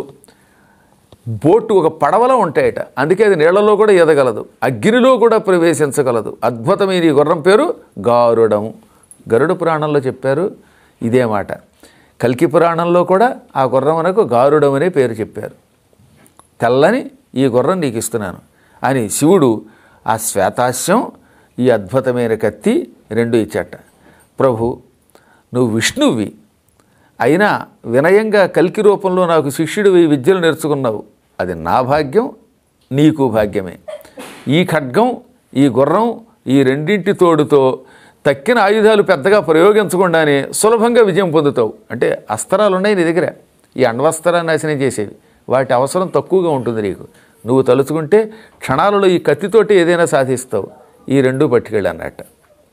బోటు ఒక పడవలో ఉంటాయట అందుకే అది నీళ్లలో కూడా ఎదగలదు అగ్నిలో కూడా ప్రవేశించగలదు అద్భుతమైన ఈ గుర్రం పేరు గారుడము గరుడ పురాణంలో చెప్పారు ఇదే మాట కల్కి పురాణంలో కూడా ఆ గుర్రమునకు గారుడం అనే పేరు చెప్పారు తెల్లని ఈ గుర్రం నీకు ఇస్తున్నాను అని శివుడు ఆ శ్వేతాస్యం ఈ అద్భుతమైన కత్తి రెండు ఇచ్చట ప్రభు నువ్వు విష్ణువి అయినా వినయంగా కల్కి రూపంలో నాకు శిష్యుడు ఈ విద్యలు నేర్చుకున్నావు అది నా భాగ్యం నీకు భాగ్యమే ఈ ఖడ్గం ఈ గుర్రం ఈ రెండింటి తోడుతో తక్కిన ఆయుధాలు పెద్దగా ప్రయోగించకుండానే సులభంగా విజయం పొందుతావు అంటే అస్త్రాలు ఉన్నాయి నీ దగ్గర ఈ అండవస్త్రాన్ని నాశనం చేసేవి వాటి అవసరం తక్కువగా ఉంటుంది నీకు నువ్వు తలుచుకుంటే క్షణాలలో ఈ కత్తితోటి ఏదైనా సాధిస్తావు ఈ రెండు పట్టుకెళ్ళి అన్నట్ట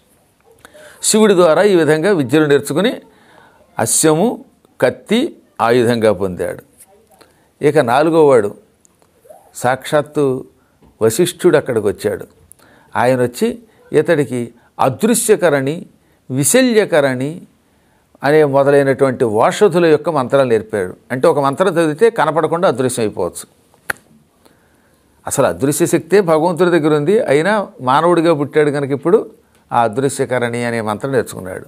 శివుడి ద్వారా ఈ విధంగా విద్యను నేర్చుకుని అశ్వము కత్తి ఆయుధంగా పొందాడు ఇక నాలుగోవాడు సాక్షాత్తు వశిష్ఠుడు అక్కడికి వచ్చాడు ఆయన వచ్చి ఇతడికి అదృశ్యకరణి విశల్యకరణి అనే మొదలైనటువంటి ఓషధుల యొక్క మంత్రాలు నేర్పాడు అంటే ఒక మంత్రం చదివితే కనపడకుండా అదృశ్యం అయిపోవచ్చు అసలు అదృశ్య శక్తే భగవంతుడి దగ్గర ఉంది అయినా మానవుడిగా పుట్టాడు కనుక ఇప్పుడు ఆ అదృశ్యకరణి అనే మంత్రం నేర్చుకున్నాడు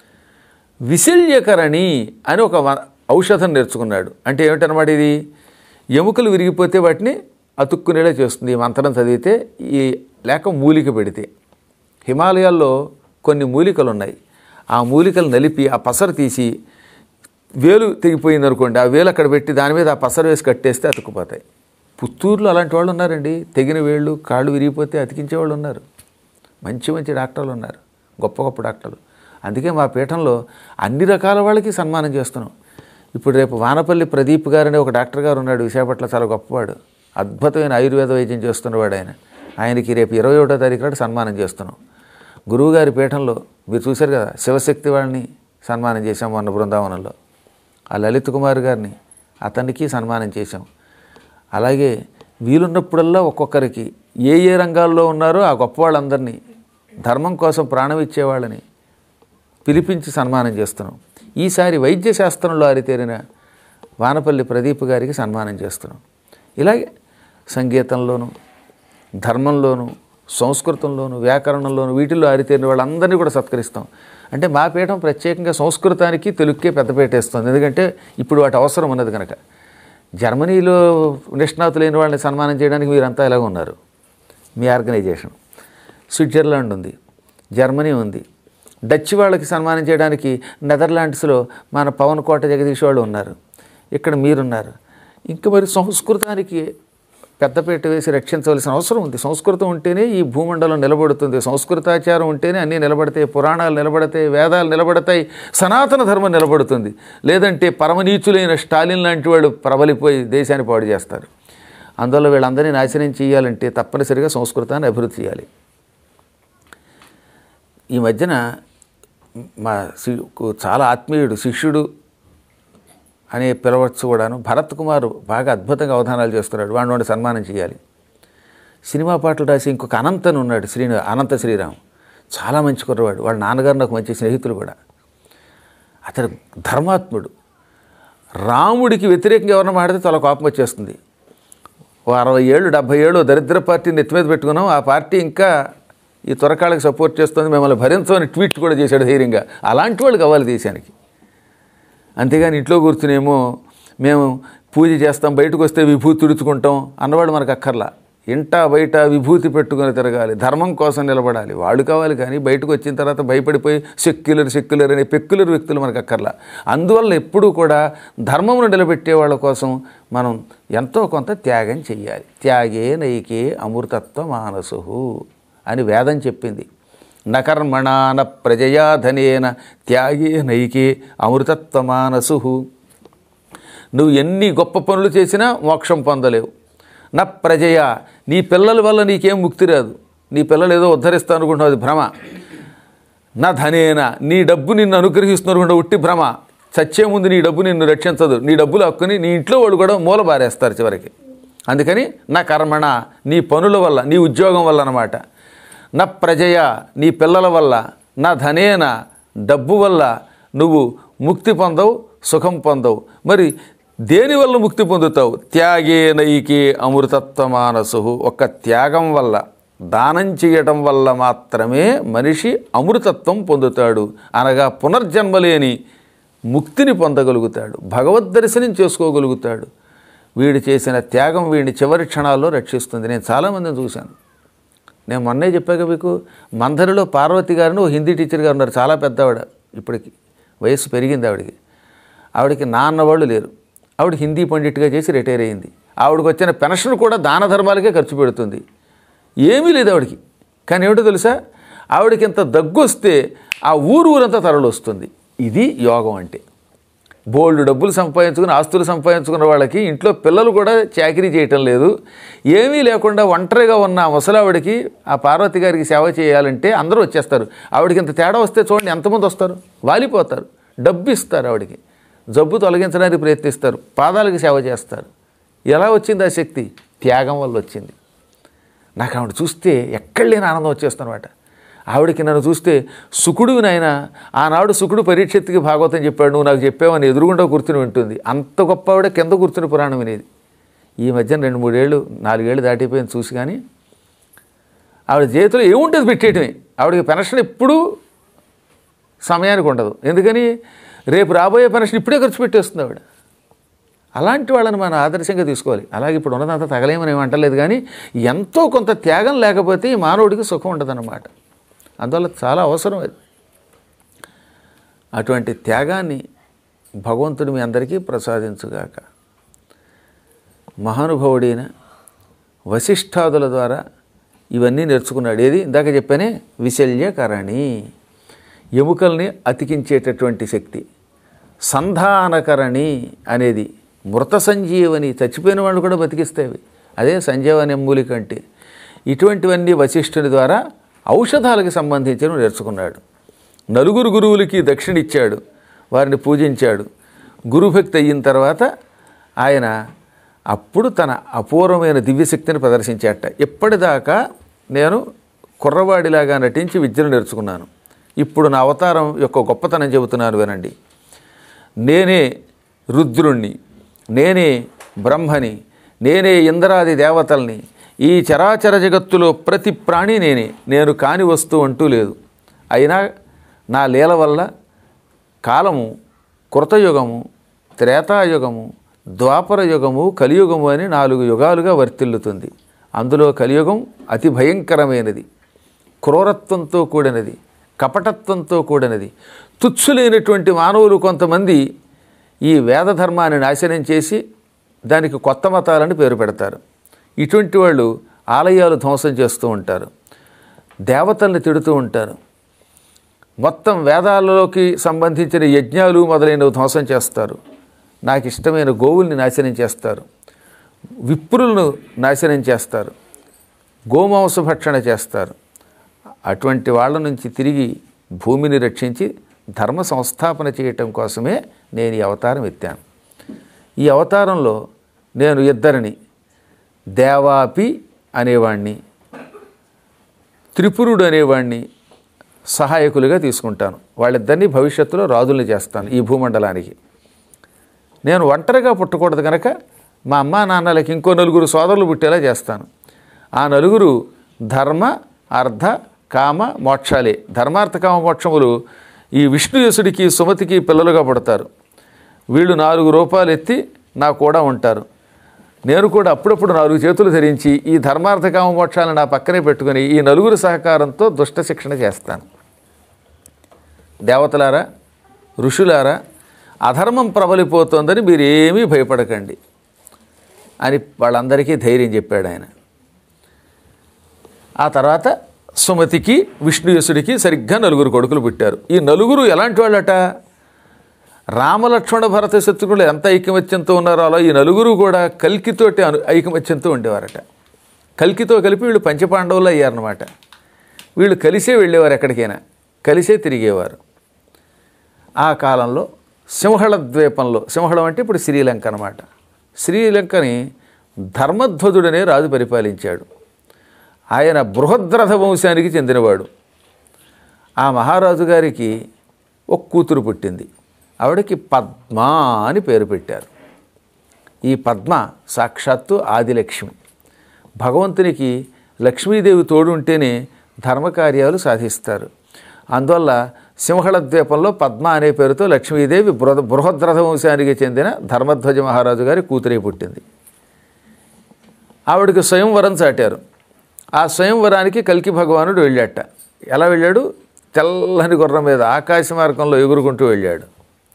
విశల్యకరణి అని ఒక వ- ఔషధం నేర్చుకున్నాడు అంటే ఏమిటనమాట ఇది ఎముకలు విరిగిపోతే వాటిని అతుక్కునేలా చేస్తుంది ఈ మంత్రం చదివితే ఈ లేక మూలిక పెడితే హిమాలయాల్లో కొన్ని మూలికలు ఉన్నాయి ఆ మూలికలు నలిపి ఆ పసరు తీసి వేలు తెగిపోయింది అనుకోండి ఆ వేలు అక్కడ పెట్టి దాని మీద ఆ పసరు వేసి కట్టేస్తే అతుక్కుపోతాయి పుత్తూరులో అలాంటి వాళ్ళు ఉన్నారండి తెగిన వేళ్ళు కాళ్ళు విరిగిపోతే అతికించే వాళ్ళు ఉన్నారు మంచి మంచి డాక్టర్లు ఉన్నారు గొప్ప గొప్ప డాక్టర్లు అందుకే మా పీఠంలో అన్ని రకాల వాళ్ళకి సన్మానం చేస్తున్నాం ఇప్పుడు రేపు వానపల్లి ప్రదీప్ గారు అనే ఒక డాక్టర్ గారు ఉన్నాడు విశాఖపట్నం చాలా గొప్పవాడు అద్భుతమైన ఆయుర్వేద వైద్యం చేస్తున్నవాడు ఆయన ఆయనకి రేపు ఇరవై ఒకటో తారీఖు నాడు సన్మానం చేస్తున్నాం గురువుగారి పీఠంలో మీరు చూశారు కదా శివశక్తి వాళ్ళని సన్మానం చేశాం మొన్న బృందావనంలో ఆ లలిత్ కుమార్ గారిని అతనికి సన్మానం చేశాం అలాగే వీలున్నప్పుడల్లా ఒక్కొక్కరికి ఏ ఏ రంగాల్లో ఉన్నారో ఆ గొప్ప వాళ్ళందరినీ ధర్మం కోసం ప్రాణం ఇచ్చేవాళ్ళని పిలిపించి సన్మానం చేస్తున్నాం ఈసారి వైద్య శాస్త్రంలో ఆరితేరిన వానపల్లి ప్రదీప్ గారికి సన్మానం చేస్తున్నాం ఇలాగే సంగీతంలోను ధర్మంలోను సంస్కృతంలోను వ్యాకరణంలోను వీటిల్లో ఆరితేరిన వాళ్ళందరినీ కూడా సత్కరిస్తాం అంటే మా పీఠం ప్రత్యేకంగా సంస్కృతానికి తెలుగుకే పెద్దపేటేస్తుంది ఎందుకంటే ఇప్పుడు వాటి అవసరం ఉన్నది కనుక జర్మనీలో నిష్ణాతులైన వాళ్ళని సన్మానం చేయడానికి మీరంతా ఎలాగ ఉన్నారు మీ ఆర్గనైజేషన్ స్విట్జర్లాండ్ ఉంది జర్మనీ ఉంది డచ్ వాళ్ళకి సన్మానం చేయడానికి నెదర్లాండ్స్లో మన పవన్ కోట జగదీష్ వాళ్ళు ఉన్నారు ఇక్కడ మీరున్నారు ఇంకా మరి సంస్కృతానికి పెద్దపీట వేసి రక్షించవలసిన అవసరం ఉంది సంస్కృతం ఉంటేనే ఈ భూమండలం నిలబడుతుంది సంస్కృతాచారం ఉంటేనే అన్నీ నిలబడతాయి పురాణాలు నిలబడతాయి వేదాలు నిలబడతాయి సనాతన ధర్మం నిలబడుతుంది లేదంటే పరమనీచులైన స్టాలిన్ లాంటి వాళ్ళు ప్రబలిపోయి దేశాన్ని పాడు చేస్తారు అందువల్ల వీళ్ళందరినీ నాశనం చేయాలంటే తప్పనిసరిగా సంస్కృతాన్ని అభివృద్ధి చేయాలి ఈ మధ్యన మా శి- చాలా ఆత్మీయుడు శిష్యుడు అనే పిలవచ్చు కూడాను భరత్ కుమార్ బాగా అద్భుతంగా అవధానాలు చేస్తున్నాడు వాడిని వాడిని సన్మానం చేయాలి సినిమా పాటలు రాసి ఇంకొక అనంతన్ ఉన్నాడు శ్రీను అనంత శ్రీరామ్ చాలా మంచి కుర్రవాడు వాళ్ళ నాన్నగారు నాకు మంచి స్నేహితులు కూడా అతడు ధర్మాత్ముడు రాముడికి వ్యతిరేకంగా ఎవరైనా మాడితే చాలా కోపం వచ్చేస్తుంది ఓ అరవై ఏళ్ళు డెబ్భై ఏళ్ళు దరిద్ర పార్టీని నెత్తి మీద పెట్టుకున్నాం ఆ పార్టీ ఇంకా ఈ త్వరకాళ్ళకి సపోర్ట్ చేస్తుంది మిమ్మల్ని భరించమని ట్వీట్ కూడా చేశాడు ధైర్యంగా అలాంటి వాళ్ళు కావాలి దేశానికి అంతేగాని ఇంట్లో కూర్చునేమో మేము పూజ చేస్తాం బయటకు వస్తే విభూతి తుడుచుకుంటాం అన్నవాడు మనకు అక్కర్లా ఇంట బయట విభూతి పెట్టుకొని తిరగాలి ధర్మం కోసం నిలబడాలి వాళ్ళు కావాలి కానీ బయటకు వచ్చిన తర్వాత భయపడిపోయి సెక్యులర్ సెక్యులర్ అనే పెక్యులర్ వ్యక్తులు మనకు అక్కర్లా అందువల్ల ఎప్పుడూ కూడా ధర్మమును నిలబెట్టే వాళ్ళ కోసం మనం ఎంతో కొంత త్యాగం చెయ్యాలి త్యాగే నైకే అమృతత్వ మానసు అని వేదం చెప్పింది నకర్మణాన ప్రజయా ధనేన త్యాగే నైకే అమృతత్వ మానసు నువ్వు ఎన్ని గొప్ప పనులు చేసినా మోక్షం పొందలేవు నా ప్రజయ నీ పిల్లల వల్ల నీకేం ముక్తి రాదు నీ పిల్లలు ఏదో ఉద్ధరిస్తా అనుకుంటావు అది భ్రమ నా ధనేన నీ డబ్బు నిన్ను అనుగ్రహిస్తున్నారు అనుకుంటే ఉట్టి భ్రమ చచ్చే ముందు నీ డబ్బు నిన్ను రక్షించదు నీ డబ్బులు హక్కుని నీ ఇంట్లో వాళ్ళు కూడా మూల బారేస్తారు చివరికి అందుకని నా కర్మణ నీ పనుల వల్ల నీ ఉద్యోగం వల్ల అన్నమాట నా ప్రజయ నీ పిల్లల వల్ల నా ధనేన డబ్బు వల్ల నువ్వు ముక్తి పొందవు సుఖం పొందవు మరి దేని వల్ల ముక్తి పొందుతావు త్యాగే నైకే అమృతత్వ మానసు ఒక్క త్యాగం వల్ల దానం చేయటం వల్ల మాత్రమే మనిషి అమృతత్వం పొందుతాడు అనగా పునర్జన్మలేని ముక్తిని పొందగలుగుతాడు భగవద్ దర్శనం చేసుకోగలుగుతాడు వీడు చేసిన త్యాగం వీడిని చివరి క్షణాల్లో రక్షిస్తుంది నేను చాలామందిని చూశాను నేను మొన్నే చెప్పాక మీకు మందరిలో పార్వతి గారిని ఓ హిందీ టీచర్ గారు ఉన్నారు చాలా పెద్దవాడ ఇప్పటికి వయస్సు పెరిగింది ఆవిడకి ఆవిడకి నాన్న వాళ్ళు లేరు ఆవిడ హిందీ పండిట్గా చేసి రిటైర్ అయింది ఆవిడకి వచ్చిన పెన్షన్ కూడా దాన ధర్మాలకే ఖర్చు పెడుతుంది ఏమీ లేదు ఆవిడకి కానీ ఏమిటో తెలుసా ఆవిడకి ఇంత దగ్గు వస్తే ఆ ఊరు ఊరంతా తరలి వస్తుంది ఇది యోగం అంటే బోల్డ్ డబ్బులు సంపాదించుకుని ఆస్తులు సంపాదించుకున్న వాళ్ళకి ఇంట్లో పిల్లలు కూడా చాకరీ చేయటం లేదు ఏమీ లేకుండా ఒంటరిగా ఉన్న ఆ ముసలావిడికి ఆ పార్వతి గారికి సేవ చేయాలంటే అందరూ వచ్చేస్తారు ఆవిడకి ఇంత తేడా వస్తే చూడండి ఎంతమంది వస్తారు వాలిపోతారు డబ్బు ఇస్తారు ఆవిడకి జబ్బు తొలగించడానికి ప్రయత్నిస్తారు పాదాలకు సేవ చేస్తారు ఎలా వచ్చింది ఆ శక్తి త్యాగం వల్ల వచ్చింది నాకు ఆవిడ చూస్తే ఎక్కడ లేని ఆనందం వచ్చేస్తుందన్నమాట ఆవిడకి నన్ను చూస్తే సుకుడు నాయన ఆనాడు సుకుడు పరీక్షత్తుకి భాగవతం చెప్పాడు నువ్వు నాకు చెప్పావని ఎదురుగుండా కూర్చుని వింటుంది అంత గొప్ప ఆవిడ కింద కూర్చుని పురాణం వినేది ఈ మధ్యన రెండు మూడేళ్ళు నాలుగేళ్ళు దాటిపోయింది చూసి కానీ ఆవిడ చేతిలో ఏముంటుంది పెట్టేయటమే ఆవిడకి పెన్షన్ ఎప్పుడూ సమయానికి ఉండదు ఎందుకని రేపు రాబోయే పెన్షన్ ఇప్పుడే ఖర్చు పెట్టేస్తుంది ఆవిడ అలాంటి వాళ్ళని మనం ఆదర్శంగా తీసుకోవాలి అలాగే ఇప్పుడు ఉన్నదంతా తగలేమని ఏమి అంటలేదు కానీ ఎంతో కొంత త్యాగం లేకపోతే ఈ మానవుడికి సుఖం ఉండదన్నమాట అందువల్ల చాలా అవసరం అది అటువంటి త్యాగాన్ని భగవంతుడు మీ అందరికీ ప్రసాదించుగాక మహానుభావుడైన వశిష్ఠాదుల ద్వారా ఇవన్నీ నేర్చుకున్నాడు ఏది ఇందాక చెప్పానే విశల్యకరణి ఎముకల్ని అతికించేటటువంటి శక్తి సంధానకరణి అనేది మృత సంజీవని చచ్చిపోయిన వాళ్ళు కూడా బతికిస్తాయి అదే సంజీవని మూలిక అంటే ఇటువంటివన్నీ వశిష్ఠుని ద్వారా ఔషధాలకు సంబంధించిన నేర్చుకున్నాడు నలుగురు గురువులకి దక్షిణ ఇచ్చాడు వారిని పూజించాడు గురుభక్తి అయిన తర్వాత ఆయన అప్పుడు తన అపూర్వమైన దివ్యశక్తిని ప్రదర్శించాట ఇప్పటిదాకా నేను కుర్రవాడిలాగా నటించి విద్యను నేర్చుకున్నాను ఇప్పుడు నా అవతారం యొక్క గొప్పతనం చెబుతున్నాను వినండి నేనే రుద్రుణ్ణి నేనే బ్రహ్మని నేనే ఇంద్రాది దేవతల్ని ఈ చరాచర జగత్తులో ప్రతి ప్రాణి నేనే నేను కాని వస్తువు అంటూ లేదు అయినా నా లీల వల్ల కాలము కృతయుగము త్రేతాయుగము ద్వాపర యుగము కలియుగము అని నాలుగు యుగాలుగా వర్తిల్లుతుంది అందులో కలియుగం అతి భయంకరమైనది క్రూరత్వంతో కూడినది కపటత్వంతో కూడినది తుచ్చులైనటువంటి మానవులు కొంతమంది ఈ వేద ధర్మాన్ని నాశనం చేసి దానికి కొత్త మతాలని పేరు పెడతారు ఇటువంటి వాళ్ళు ఆలయాలు ధ్వంసం చేస్తూ ఉంటారు దేవతల్ని తిడుతూ ఉంటారు మొత్తం వేదాలలోకి సంబంధించిన యజ్ఞాలు మొదలైనవి ధ్వంసం చేస్తారు నాకు ఇష్టమైన గోవుల్ని నాశనం చేస్తారు విప్రులను నాశనం చేస్తారు గోమాంస భక్షణ చేస్తారు అటువంటి వాళ్ళ నుంచి తిరిగి భూమిని రక్షించి ధర్మ సంస్థాపన చేయటం కోసమే నేను ఈ అవతారం ఎత్తాను ఈ అవతారంలో నేను ఇద్దరిని దేవాపి అనేవాణ్ణి త్రిపురుడు అనేవాణ్ణి సహాయకులుగా తీసుకుంటాను వాళ్ళిద్దరినీ భవిష్యత్తులో రాజుల్ని చేస్తాను ఈ భూమండలానికి నేను ఒంటరిగా పుట్టకూడదు కనుక మా అమ్మా నాన్నలకి ఇంకో నలుగురు సోదరులు పుట్టేలా చేస్తాను ఆ నలుగురు ధర్మ అర్థ కామ మోక్షాలే ధర్మార్థ కామ మోక్షములు ఈ విష్ణుయసుడికి సుమతికి పిల్లలుగా పుడతారు వీళ్ళు నాలుగు రూపాయలు ఎత్తి నా కూడా ఉంటారు నేను కూడా అప్పుడప్పుడు నాలుగు చేతులు ధరించి ఈ ధర్మార్థ కామ మోక్షాలను నా పక్కనే పెట్టుకుని ఈ నలుగురు సహకారంతో దుష్ట శిక్షణ చేస్తాను దేవతలారా ఋషులారా అధర్మం ప్రబలిపోతోందని మీరు ఏమీ భయపడకండి అని వాళ్ళందరికీ ధైర్యం చెప్పాడు ఆయన ఆ తర్వాత సుమతికి విష్ణుయసుడికి సరిగ్గా నలుగురు కొడుకులు పుట్టారు ఈ నలుగురు ఎలాంటి వాళ్ళట రామలక్ష్మణ భరత శత్రుఘ్నులు ఎంత ఐకమత్యంతో ఉన్నారో అలా ఈ నలుగురు కూడా కల్కితోటి అను ఐకమత్యంతో ఉండేవారట కల్కితో కలిపి వీళ్ళు పంచపాండవులు అయ్యారనమాట వీళ్ళు కలిసే వెళ్ళేవారు ఎక్కడికైనా కలిసే తిరిగేవారు ఆ కాలంలో సింహళ ద్వీపంలో సింహళం అంటే ఇప్పుడు శ్రీలంక అనమాట శ్రీలంకని ధర్మధ్వజుడనే రాజు పరిపాలించాడు ఆయన బృహద్రథ వంశానికి చెందినవాడు ఆ మహారాజు గారికి ఒక కూతురు పుట్టింది ఆవిడకి పద్మ అని పేరు పెట్టారు ఈ పద్మ సాక్షాత్తు ఆదిలక్ష్మి భగవంతునికి లక్ష్మీదేవి తోడు ఉంటేనే ధర్మకార్యాలు సాధిస్తారు అందువల్ల సింహళ ద్వీపంలో పద్మ అనే పేరుతో లక్ష్మీదేవి బృహ బృహద్రథ వంశానికి చెందిన ధర్మధ్వజ మహారాజు గారి కూతురే పుట్టింది ఆవిడకి స్వయంవరం చాటారు ఆ స్వయంవరానికి కల్కి భగవానుడు వెళ్ళాట ఎలా వెళ్ళాడు తెల్లని గుర్రం మీద ఆకాశ మార్గంలో ఎగురుకుంటూ వెళ్ళాడు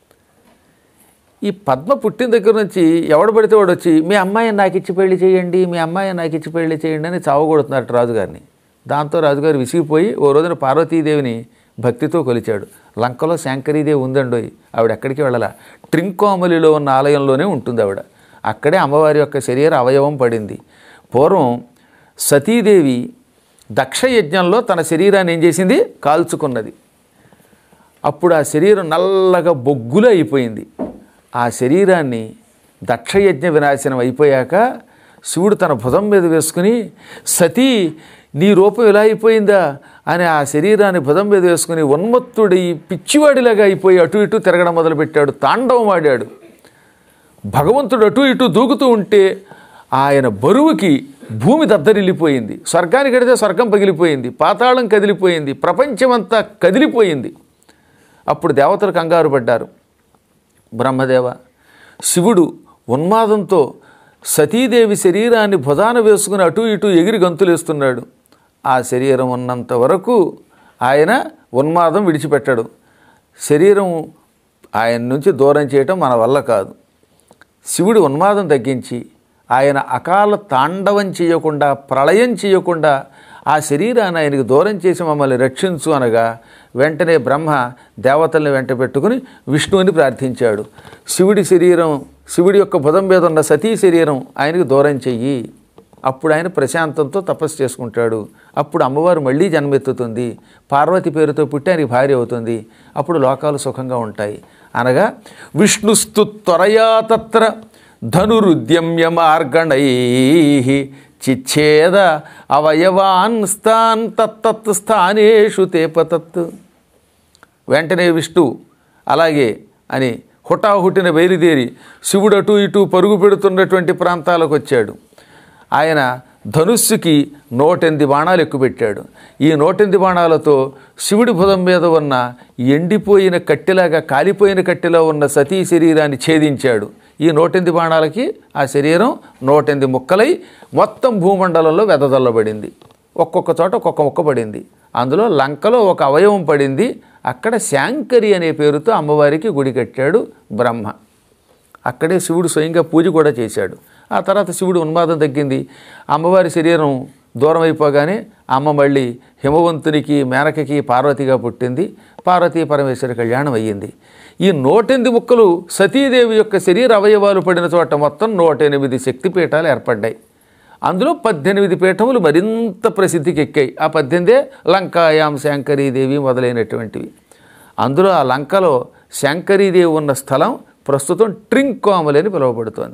ఈ పద్మ పుట్టిన దగ్గర నుంచి ఎవడు పడితే వాడు వచ్చి మీ అమ్మాయిని నాకు ఇచ్చి పెళ్లి చేయండి మీ అమ్మాయిని నాకు ఇచ్చి పెళ్లి చేయండి అని చావగొడుతున్నట్టు రాజుగారిని దాంతో రాజుగారు విసిగిపోయి ఓ రోజున పార్వతీదేవిని భక్తితో కొలిచాడు లంకలో శాంకరీదేవి ఉందండోయ్ ఆవిడ ఎక్కడికి వెళ్ళాల ట్రింకోమలిలో ఉన్న ఆలయంలోనే ఉంటుంది ఆవిడ అక్కడే అమ్మవారి యొక్క శరీర అవయవం పడింది పూర్వం సతీదేవి దక్షయజ్ఞంలో తన శరీరాన్ని ఏం చేసింది కాల్చుకున్నది అప్పుడు ఆ శరీరం నల్లగా బొగ్గులో అయిపోయింది ఆ శరీరాన్ని దక్షయజ్ఞ వినాశనం అయిపోయాక శివుడు తన భుజం మీద వేసుకుని సతీ నీ రూపం ఇలా అయిపోయిందా అని ఆ శరీరాన్ని భుజం మీద వేసుకుని ఉన్మత్తుడి పిచ్చివాడిలాగా అయిపోయి అటు ఇటు తిరగడం మొదలుపెట్టాడు తాండవం ఆడాడు భగవంతుడు అటు ఇటు దూకుతూ ఉంటే ఆయన బరువుకి భూమి దద్దరిల్లిపోయింది స్వర్గానికి వెడితే స్వర్గం పగిలిపోయింది పాతాళం కదిలిపోయింది ప్రపంచమంతా కదిలిపోయింది అప్పుడు దేవతలు కంగారు పడ్డారు బ్రహ్మదేవ శివుడు ఉన్మాదంతో సతీదేవి శరీరాన్ని భుజాన వేసుకుని అటు ఇటు ఎగిరి గంతులేస్తున్నాడు ఆ శరీరం ఉన్నంత వరకు ఆయన ఉన్మాదం విడిచిపెట్టాడు శరీరం ఆయన నుంచి దూరం చేయటం మన వల్ల కాదు శివుడి ఉన్మాదం తగ్గించి ఆయన అకాల తాండవం చేయకుండా ప్రళయం చేయకుండా ఆ శరీరాన్ని ఆయనకు దూరం చేసి మమ్మల్ని రక్షించు అనగా వెంటనే బ్రహ్మ దేవతల్ని వెంట పెట్టుకుని విష్ణువుని ప్రార్థించాడు శివుడి శరీరం శివుడి యొక్క భుజం మీద ఉన్న సతీ శరీరం ఆయనకు దూరం చెయ్యి అప్పుడు ఆయన ప్రశాంతంతో తపస్సు చేసుకుంటాడు అప్పుడు అమ్మవారు మళ్ళీ జన్మెత్తుతుంది పార్వతి పేరుతో పుట్టి ఆయనకి భార్య అవుతుంది అప్పుడు లోకాలు సుఖంగా ఉంటాయి అనగా విష్ణుస్తు త్వరయా తత్ర ధనురుద్యమ్య మార్గణై చిచ్ఛేద అవయవాన్ స్థాన్ తత్తత్ స్థానేషు తేపతత్ వెంటనే విష్ణు అలాగే అని హుటాహుటిన బయలుదేరి శివుడు అటు ఇటు పరుగు పెడుతున్నటువంటి ప్రాంతాలకు వచ్చాడు ఆయన ధనుస్సుకి నూటెనిమిది బాణాలు ఎక్కుపెట్టాడు ఈ నూటెనిమిది బాణాలతో శివుడి భుజం మీద ఉన్న ఎండిపోయిన కట్టెలాగా కాలిపోయిన కట్టెలో ఉన్న సతీ శరీరాన్ని ఛేదించాడు ఈ నూటెనిమిది బాణాలకి ఆ శరీరం నూటెనిమిది ముక్కలై మొత్తం భూమండలంలో వెదజల్లబడింది ఒక్కొక్క చోట ఒక్కొక్క ముక్క పడింది అందులో లంకలో ఒక అవయవం పడింది అక్కడ శాంకరి అనే పేరుతో అమ్మవారికి గుడి కట్టాడు బ్రహ్మ అక్కడే శివుడు స్వయంగా పూజ కూడా చేశాడు ఆ తర్వాత శివుడు ఉన్మాదం తగ్గింది అమ్మవారి శరీరం దూరం అయిపోగానే అమ్మ మళ్ళీ హిమవంతునికి మేనకకి పార్వతిగా పుట్టింది పార్వతీ పరమేశ్వరి కళ్యాణం అయ్యింది ఈ నూటెనిమిది ముక్కలు సతీదేవి యొక్క శరీర అవయవాలు పడిన చోట మొత్తం నూట ఎనిమిది శక్తిపీఠాలు ఏర్పడ్డాయి అందులో పద్దెనిమిది పీఠములు మరింత ప్రసిద్ధికి ఎక్కాయి ఆ పద్దెనిమిదే లంకాయాం శాంకరీదేవి మొదలైనటువంటివి అందులో ఆ లంకలో శాంకరీదేవి ఉన్న స్థలం ప్రస్తుతం ట్రింకోమలి అని పిలువబడుతోంది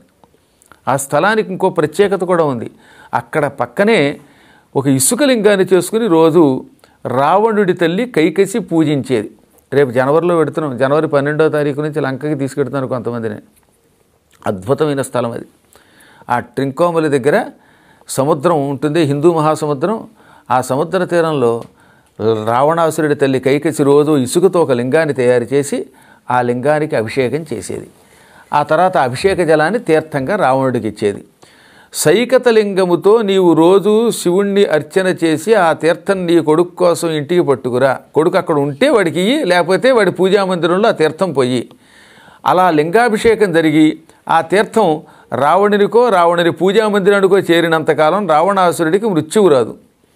ఆ స్థలానికి ఇంకో ప్రత్యేకత కూడా ఉంది అక్కడ పక్కనే ఒక ఇసుక లింగాన్ని చేసుకుని రోజు రావణుడి తల్లి కైకసి పూజించేది రేపు జనవరిలో పెడుతున్నాం జనవరి పన్నెండో తారీఖు నుంచి లంకకి తీసుకెడుతున్నాను కొంతమందిని అద్భుతమైన స్థలం అది ఆ ట్రింకోమలి దగ్గర సముద్రం ఉంటుంది హిందూ మహాసముద్రం ఆ సముద్ర తీరంలో రావణాసురుడి తల్లి కైకసి రోజు ఇసుకతో ఒక లింగాన్ని తయారు చేసి ఆ లింగానికి అభిషేకం చేసేది ఆ తర్వాత అభిషేక జలాన్ని తీర్థంగా రావణుడికి ఇచ్చేది సైకత లింగముతో నీవు రోజు శివుణ్ణి అర్చన చేసి ఆ తీర్థం నీ కొడుకు కోసం ఇంటికి పట్టుకురా కొడుకు అక్కడ ఉంటే వాడికి ఇయ్యి లేకపోతే వాడి పూజా మందిరంలో ఆ తీర్థం పొయ్యి అలా లింగాభిషేకం జరిగి ఆ తీర్థం రావణునికో రావణుని పూజా మందిరానికో చేరినంతకాలం రావణాసురుడికి మృత్యువు రాదు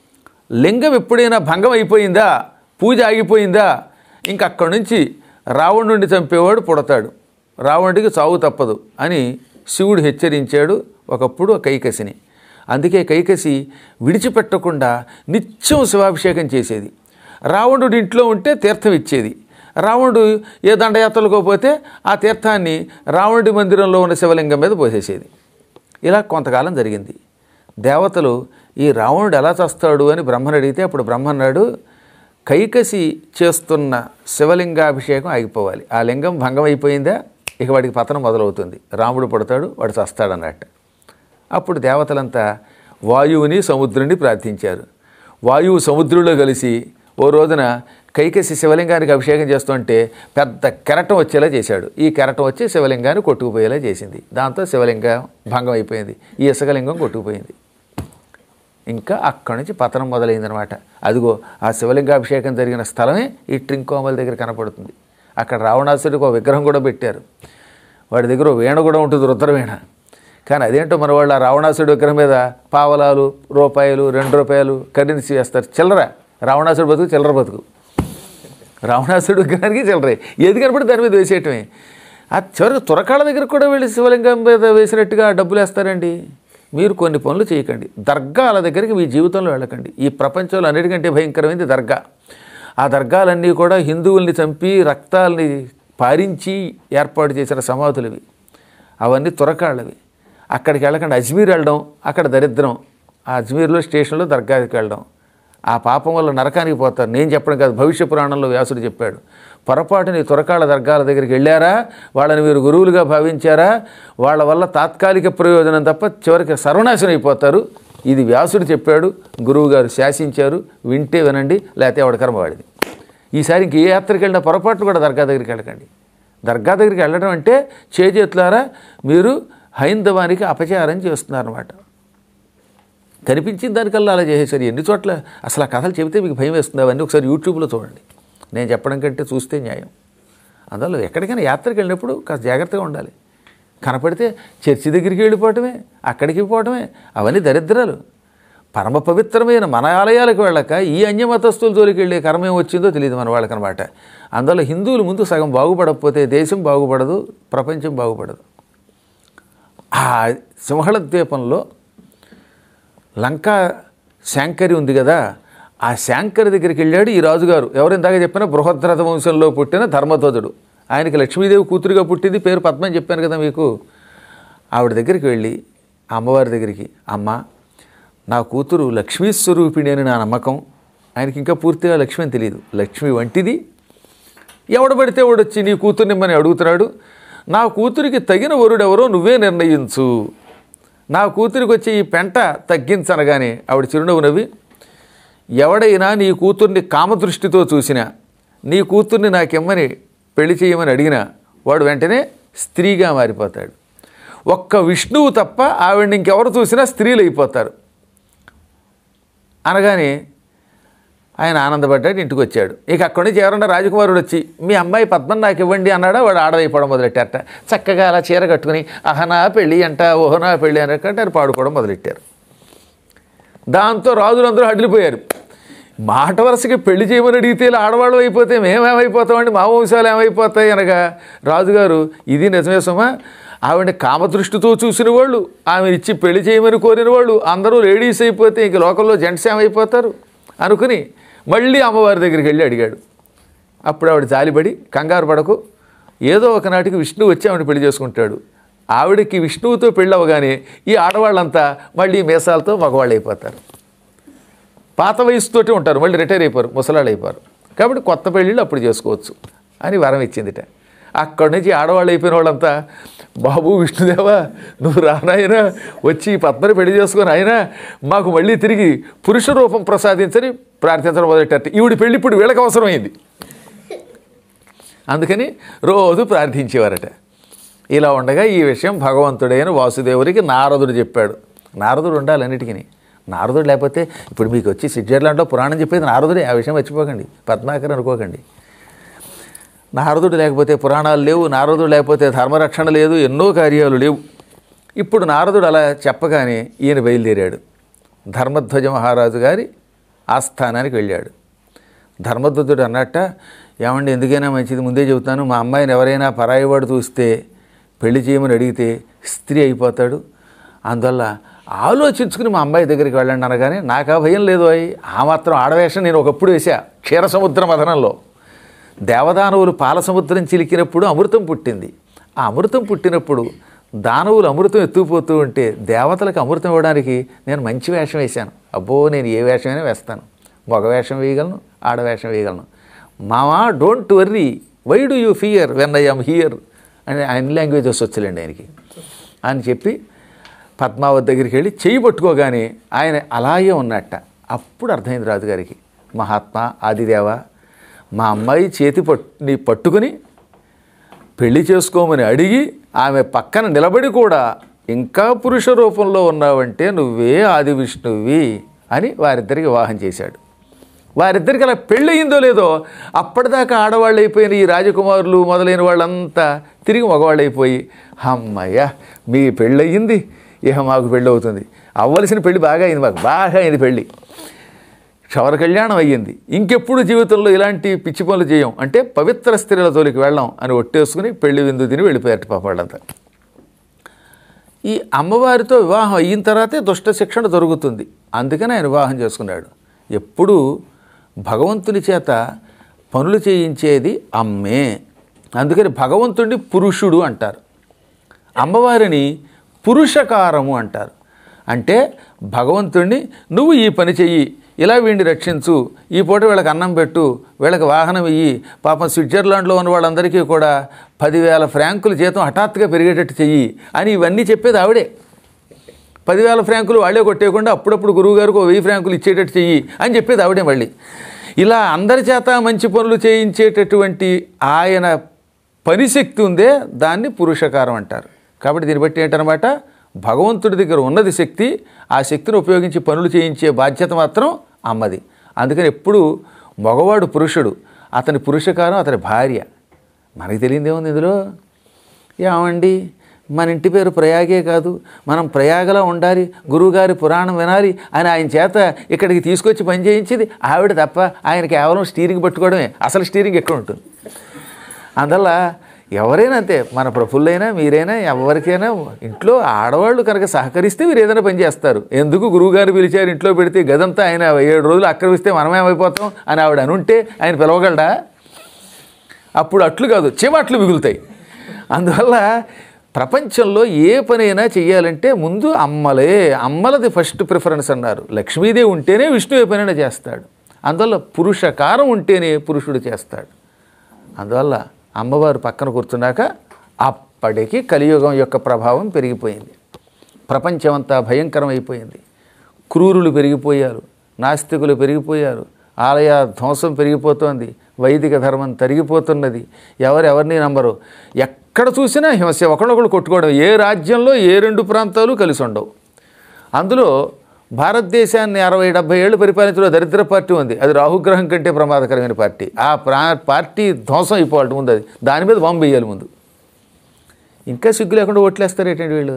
లింగం ఎప్పుడైనా భంగం అయిపోయిందా పూజ ఆగిపోయిందా ఇంక అక్కడి నుంచి రావణుడిని చంపేవాడు పుడతాడు రావణుడికి చావు తప్పదు అని శివుడు హెచ్చరించాడు ఒకప్పుడు ఆ కైకసిని అందుకే కైకసి విడిచిపెట్టకుండా నిత్యం శివాభిషేకం చేసేది రావణుడు ఇంట్లో ఉంటే తీర్థం ఇచ్చేది రావణుడు ఏ దండయాత్రలకు పోతే ఆ తీర్థాన్ని రావణుడి మందిరంలో ఉన్న శివలింగం మీద పోసేసేది ఇలా కొంతకాలం జరిగింది దేవతలు ఈ రావణుడు ఎలా చేస్తాడు అని బ్రహ్మను అడిగితే అప్పుడు బ్రహ్మ అన్నాడు కైకసి చేస్తున్న శివలింగాభిషేకం ఆగిపోవాలి ఆ లింగం భంగం అయిపోయిందా ఇక వాడికి పతనం మొదలవుతుంది రాముడు పడతాడు వాడు చస్తాడన్నట్టు అప్పుడు దేవతలంతా వాయువుని సముద్రుని ప్రార్థించారు వాయువు సముద్రంలో కలిసి ఓ రోజున కైకసి శివలింగానికి అభిషేకం చేస్తుంటే పెద్ద కెరటం వచ్చేలా చేశాడు ఈ కెరటం వచ్చి శివలింగాన్ని కొట్టుకుపోయేలా చేసింది దాంతో శివలింగం భంగం అయిపోయింది ఈ ఇసుకలింగం కొట్టుకుపోయింది ఇంకా అక్కడి నుంచి పతనం మొదలైందనమాట అదిగో ఆ శివలింగాభిషేకం జరిగిన స్థలమే ఈ ట్రింకోమల దగ్గర కనపడుతుంది అక్కడ రావణాసుడికి ఒక విగ్రహం కూడా పెట్టారు వాడి దగ్గర ఓ వీణ కూడా ఉంటుంది రుద్రవీణ కానీ అదేంటో మన వాళ్ళు ఆ రావణాసుడి విగ్రహం మీద పావలాలు రూపాయలు రెండు రూపాయలు కరెన్సీ వేస్తారు చిల్లర రావణాసుడి బతుకు చిల్లర బతుకు రావణాసుడు విగ్రహానికి చిల్లరే ఏది కనపడి దాని మీద వేసేయటమే ఆ చివరికి తురకాళ్ళ దగ్గర కూడా వెళ్ళి శివలింగం మీద వేసినట్టుగా డబ్బులు వేస్తారండి మీరు కొన్ని పనులు చేయకండి దర్గాల దగ్గరికి మీ జీవితంలో వెళ్ళకండి ఈ ప్రపంచంలో అన్నిటికంటే భయంకరమైనది దర్గా ఆ దర్గాలన్నీ కూడా హిందువుల్ని చంపి రక్తాల్ని పారించి ఏర్పాటు చేసిన సమాధులు ఇవి అవన్నీ తురకాళ్ళవి అక్కడికి వెళ్ళకండి అజ్మీర్ వెళ్ళడం అక్కడ దరిద్రం ఆ అజ్మీర్లో స్టేషన్లో దర్గాకి వెళ్ళడం ఆ పాపం వల్ల నరకానికి పోతారు నేను చెప్పడం కాదు భవిష్య పురాణంలో వ్యాసుడు చెప్పాడు పొరపాటుని తురకాళ్ళ దర్గాల దగ్గరికి వెళ్ళారా వాళ్ళని మీరు గురువులుగా భావించారా వాళ్ళ వల్ల తాత్కాలిక ప్రయోజనం తప్ప చివరికి సర్వనాశనం అయిపోతారు ఇది వ్యాసుడు చెప్పాడు గురువుగారు శాసించారు వింటే వినండి లేకపోతే ఎవడ కర్మ వాడిది ఈసారి ఇంక ఏ యాత్రకి వెళ్ళినా పొరపాటు కూడా దర్గా దగ్గరికి వెళ్ళకండి దర్గా దగ్గరికి వెళ్ళడం అంటే చేజేతులారా మీరు హైందవానికి అపచారం చేస్తున్నారన్నమాట కనిపించిన దానికల్లా అలా చేసేసారు ఎన్ని చోట్ల అసలు ఆ కథలు చెబితే మీకు భయం వేస్తుంది అవన్నీ ఒకసారి యూట్యూబ్లో చూడండి నేను చెప్పడం కంటే చూస్తే న్యాయం అందువల్ల ఎక్కడికైనా యాత్రకి వెళ్ళినప్పుడు కాస్త జాగ్రత్తగా ఉండాలి కనపడితే చర్చి దగ్గరికి వెళ్ళిపోవటమే అక్కడికి పోవటమే అవన్నీ దరిద్రాలు పరమ పవిత్రమైన మన ఆలయాలకు వెళ్ళక ఈ అన్యమతస్తుల జోలికి వెళ్ళే కర్మ ఏం వచ్చిందో తెలియదు మన వాళ్ళకనమాట అందువల్ల హిందువులు ముందు సగం బాగుపడకపోతే దేశం బాగుపడదు ప్రపంచం బాగుపడదు ఆ సింహళ ద్వీపంలో లంకా శాంకరి ఉంది కదా ఆ శాంకరి దగ్గరికి వెళ్ళాడు ఈ రాజుగారు ఎవరు ఇందాక చెప్పిన బృహద్రథ వంశంలో పుట్టిన ధర్మధ్వజుడు ఆయనకి లక్ష్మీదేవి కూతురుగా పుట్టింది పేరు పద్మ అని చెప్పాను కదా మీకు ఆవిడ దగ్గరికి వెళ్ళి ఆ అమ్మవారి దగ్గరికి అమ్మ నా కూతురు లక్ష్మీ స్వరూపిణి అని నా నమ్మకం ఆయనకి ఇంకా పూర్తిగా లక్ష్మి అని తెలియదు లక్ష్మి వంటిది ఎవడు పడితే వాడొచ్చి నీ కూతుర్నిమ్మని అడుగుతున్నాడు నా కూతురికి తగిన వరుడెవరో నువ్వే నిర్ణయించు నా కూతురికి వచ్చి ఈ పెంట తగ్గించనగానే ఆవిడ చిరునవ్వు నవ్వి ఎవడైనా నీ కూతుర్ని కామదృష్టితో చూసినా నీ కూతుర్ని నాకెమ్మని పెళ్లి చేయమని అడిగినా వాడు వెంటనే స్త్రీగా మారిపోతాడు ఒక్క విష్ణువు తప్ప ఆవిడని ఇంకెవరు చూసినా స్త్రీలు అయిపోతారు అనగానే ఆయన ఆనందపడ్డాడు ఇంటికి వచ్చాడు ఇక అక్కడి నుంచి ఎవరన్నా రాజకుమారుడు వచ్చి మీ అమ్మాయి పద్మం నాకు ఇవ్వండి అన్నాడా వాడు ఆడవైపోవడం మొదలెట్టారట చక్కగా అలా చీర కట్టుకుని అహనా పెళ్ళి అంట ఓహనా పెళ్ళి అనకంటే ఆయన పాడుకోవడం మొదలెట్టారు దాంతో రాజులందరూ హడిలిపోయారు మాట వరుసకి పెళ్లి చేయమని అడిగితే ఇలా ఆడవాళ్ళు అయిపోతే మేమేమైపోతామండి మా వంశాలు ఏమైపోతాయి అనగా రాజుగారు ఇది నిజమే సుమా ఆవిడ కామదృష్టితో చూసిన వాళ్ళు ఆమెను ఇచ్చి పెళ్లి చేయమని కోరిన వాళ్ళు అందరూ లేడీస్ అయిపోతే ఇంక లోకల్లో జెంట్స్ ఏమైపోతారు అనుకుని మళ్ళీ అమ్మవారి దగ్గరికి వెళ్ళి అడిగాడు అప్పుడు ఆవిడ జాలిపడి కంగారు పడకు ఏదో ఒకనాటికి విష్ణువు వచ్చి ఆవిడ పెళ్లి చేసుకుంటాడు ఆవిడకి విష్ణువుతో పెళ్ళి అవ్వగానే ఈ ఆడవాళ్ళంతా మళ్ళీ మీసాలతో మగవాళ్ళు అయిపోతారు పాత వయసుతోటి ఉంటారు మళ్ళీ రిటైర్ అయిపోరు ముసలాళ్ళు అయిపోరు కాబట్టి కొత్త పెళ్ళిళ్ళు అప్పుడు చేసుకోవచ్చు అని వరం ఇచ్చిందిట అక్కడి నుంచి ఆడవాళ్ళు అయిపోయిన వాళ్ళంతా బాబు విష్ణుదేవా నువ్వు రానాయనా వచ్చి ఈ పద్మని పెళ్లి చేసుకొని ఆయన మాకు మళ్ళీ తిరిగి పురుష రూపం ప్రసాదించని ప్రార్థించడం మొదలెట్టారు ఈవిడి పెళ్ళి ఇప్పుడు వీళ్ళకి అవసరమైంది అందుకని రోజు ప్రార్థించేవారట ఇలా ఉండగా ఈ విషయం భగవంతుడైన వాసుదేవుడికి నారదుడు చెప్పాడు నారదుడు ఉండాలి అన్నిటికీ నారదుడు లేకపోతే ఇప్పుడు మీకు వచ్చి స్విట్జర్లాండ్లో పురాణం చెప్పేది నారదుడే ఆ విషయం మర్చిపోకండి పద్మాకర్ అనుకోకండి నారదుడు లేకపోతే పురాణాలు లేవు నారదుడు లేకపోతే ధర్మరక్షణ లేదు ఎన్నో కార్యాలు లేవు ఇప్పుడు నారదుడు అలా చెప్పగానే ఈయన బయలుదేరాడు ధర్మధ్వజ మహారాజు గారి ఆస్థానానికి వెళ్ళాడు ధర్మధ్వజుడు అన్నట్ట ఏమండి ఎందుకైనా మంచిది ముందే చెబుతాను మా అమ్మాయిని ఎవరైనా పరాయివాడు చూస్తే పెళ్లి చేయమని అడిగితే స్త్రీ అయిపోతాడు అందువల్ల ఆలోచించుకుని మా అమ్మాయి దగ్గరికి వెళ్ళండి అనగానే నాకు ఆ భయం లేదు అయి ఆ మాత్రం ఆడవేషం నేను ఒకప్పుడు వేసా క్షీర సముద్ర మథనంలో దేవదానవులు పాల సముద్రం చిలికినప్పుడు అమృతం పుట్టింది ఆ అమృతం పుట్టినప్పుడు దానవులు అమృతం ఎత్తుకుపోతూ ఉంటే దేవతలకు అమృతం ఇవ్వడానికి నేను మంచి వేషం వేశాను అబ్బో నేను ఏ వేషమైనా వేస్తాను మగ వేషం వేయగలను ఆడవేషం వేయగలను మామా don't worry why do you fear when I am here అని ఆయన లాంగ్వేజెస్ వచ్చలేండి ఆయనకి అని చెప్పి పద్మావతి దగ్గరికి వెళ్ళి చేయి పట్టుకోగానే ఆయన అలాగే ఉన్నట్ట అప్పుడు అర్థమైంది రాజుగారికి మహాత్మా ఆదిదేవ మా అమ్మాయి చేతి పట్టు పట్టుకుని పెళ్లి చేసుకోమని అడిగి ఆమె పక్కన నిలబడి కూడా ఇంకా పురుష రూపంలో ఉన్నావంటే నువ్వే ఆది విష్ణువి అని వారిద్దరికి వివాహం చేశాడు వారిద్దరికి అలా పెళ్ళయిందో లేదో అప్పటిదాకా ఆడవాళ్ళు అయిపోయిన ఈ రాజకుమారులు మొదలైన వాళ్ళంతా తిరిగి మగవాళ్ళు అయిపోయి అమ్మయ్య మీ పెళ్ళయింది ఇహ మాకు పెళ్ళి అవుతుంది అవ్వలసిన పెళ్ళి బాగా అయింది మాకు బాగా అయింది పెళ్ళి క్షవర కళ్యాణం అయ్యింది ఇంకెప్పుడు జీవితంలో ఇలాంటి పిచ్చి పనులు చేయం అంటే పవిత్ర స్త్రీల జోలికి వెళ్ళాం అని ఒట్టేసుకుని పెళ్లి విందు తిని వెళ్ళిపోయారు పాప వాళ్ళంతా ఈ అమ్మవారితో వివాహం అయిన తర్వాతే దుష్ట శిక్షణ జరుగుతుంది అందుకని ఆయన వివాహం చేసుకున్నాడు ఎప్పుడు భగవంతుని చేత పనులు చేయించేది అమ్మే అందుకని భగవంతుడిని పురుషుడు అంటారు అమ్మవారిని పురుషకారము అంటారు అంటే భగవంతుడిని నువ్వు ఈ పని చెయ్యి ఇలా వీడిని రక్షించు ఈ పూట వీళ్ళకి అన్నం పెట్టు వీళ్ళకి వాహనం ఇయ్యి పాపం స్విట్జర్లాండ్లో ఉన్న వాళ్ళందరికీ కూడా పదివేల ఫ్రాంకుల జీతం హఠాత్తుగా పెరిగేటట్టు చెయ్యి అని ఇవన్నీ చెప్పేది ఆవిడే పదివేల ఫ్రాంకులు వాళ్ళే కొట్టేయకుండా అప్పుడప్పుడు గురువుగారికి ఓ వెయ్యి ఫ్రాంకులు ఇచ్చేటట్టు చెయ్యి అని చెప్పేది ఆవిడే మళ్ళీ ఇలా అందరి చేత మంచి పనులు చేయించేటటువంటి ఆయన పనిశక్తి ఉందే దాన్ని పురుషకారం అంటారు కాబట్టి దీన్ని బట్టి ఏంటనమాట భగవంతుడి దగ్గర ఉన్నది శక్తి ఆ శక్తిని ఉపయోగించి పనులు చేయించే బాధ్యత మాత్రం అమ్మది అందుకని ఎప్పుడు మగవాడు పురుషుడు అతని పురుషకారం అతని భార్య మనకి తెలియదు ఏముంది ఇందులో ఏమండి మన ఇంటి పేరు ప్రయాగే కాదు మనం ప్రయాగలా ఉండాలి గురువుగారి పురాణం వినాలి అని ఆయన చేత ఇక్కడికి తీసుకొచ్చి పని చేయించేది ఆవిడ తప్ప ఆయన కేవలం స్టీరింగ్ పట్టుకోవడమే అసలు స్టీరింగ్ ఎక్కడ ఉంటుంది అందువల్ల ఎవరైనా అంతే మన ప్రభులైనా మీరైనా ఎవరికైనా ఇంట్లో ఆడవాళ్ళు కనుక సహకరిస్తే మీరు ఏదైనా పని చేస్తారు ఎందుకు గురువుగారు పిలిచారు ఇంట్లో పెడితే గదంతా ఆయన ఏడు రోజులు ఆక్రమిస్తే మనమేమైపోతాం అని ఆవిడ అనుంటే ఆయన పిలవగలడా అప్పుడు అట్లు కాదు చెమట్లు మిగులుతాయి అందువల్ల ప్రపంచంలో ఏ పనైనా చెయ్యాలంటే ముందు అమ్మలే అమ్మలది ఫస్ట్ ప్రిఫరెన్స్ అన్నారు లక్ష్మీదేవి ఉంటేనే విష్ణు ఏ పనైనా చేస్తాడు అందువల్ల పురుషకారం ఉంటేనే పురుషుడు చేస్తాడు అందువల్ల అమ్మవారు పక్కన కూర్చున్నాక అప్పటికి కలియుగం యొక్క ప్రభావం పెరిగిపోయింది ప్రపంచమంతా భయంకరం అయిపోయింది క్రూరులు పెరిగిపోయారు నాస్తికులు పెరిగిపోయారు ఆలయ ధ్వంసం పెరిగిపోతోంది వైదిక ధర్మం తరిగిపోతున్నది ఎవరెవరిని నమ్మరు ఎక్కడ చూసినా హింస ఒకళ్ళొకళ్ళు కొట్టుకోవడం ఏ రాజ్యంలో ఏ రెండు ప్రాంతాలు కలిసి ఉండవు అందులో భారతదేశాన్ని అరవై డెబ్బై ఏళ్ళు పరిపాలించడం దరిద్ర పార్టీ ఉంది అది రాహుగ్రహం కంటే ప్రమాదకరమైన పార్టీ ఆ ప్రా పార్టీ ధ్వంసం అయిపోవాలి ముందు అది దాని మీద బాంబు వేయాలి ముందు ఇంకా సిగ్గు లేకుండా ఓట్లేస్తారు ఏంటండి వీళ్ళు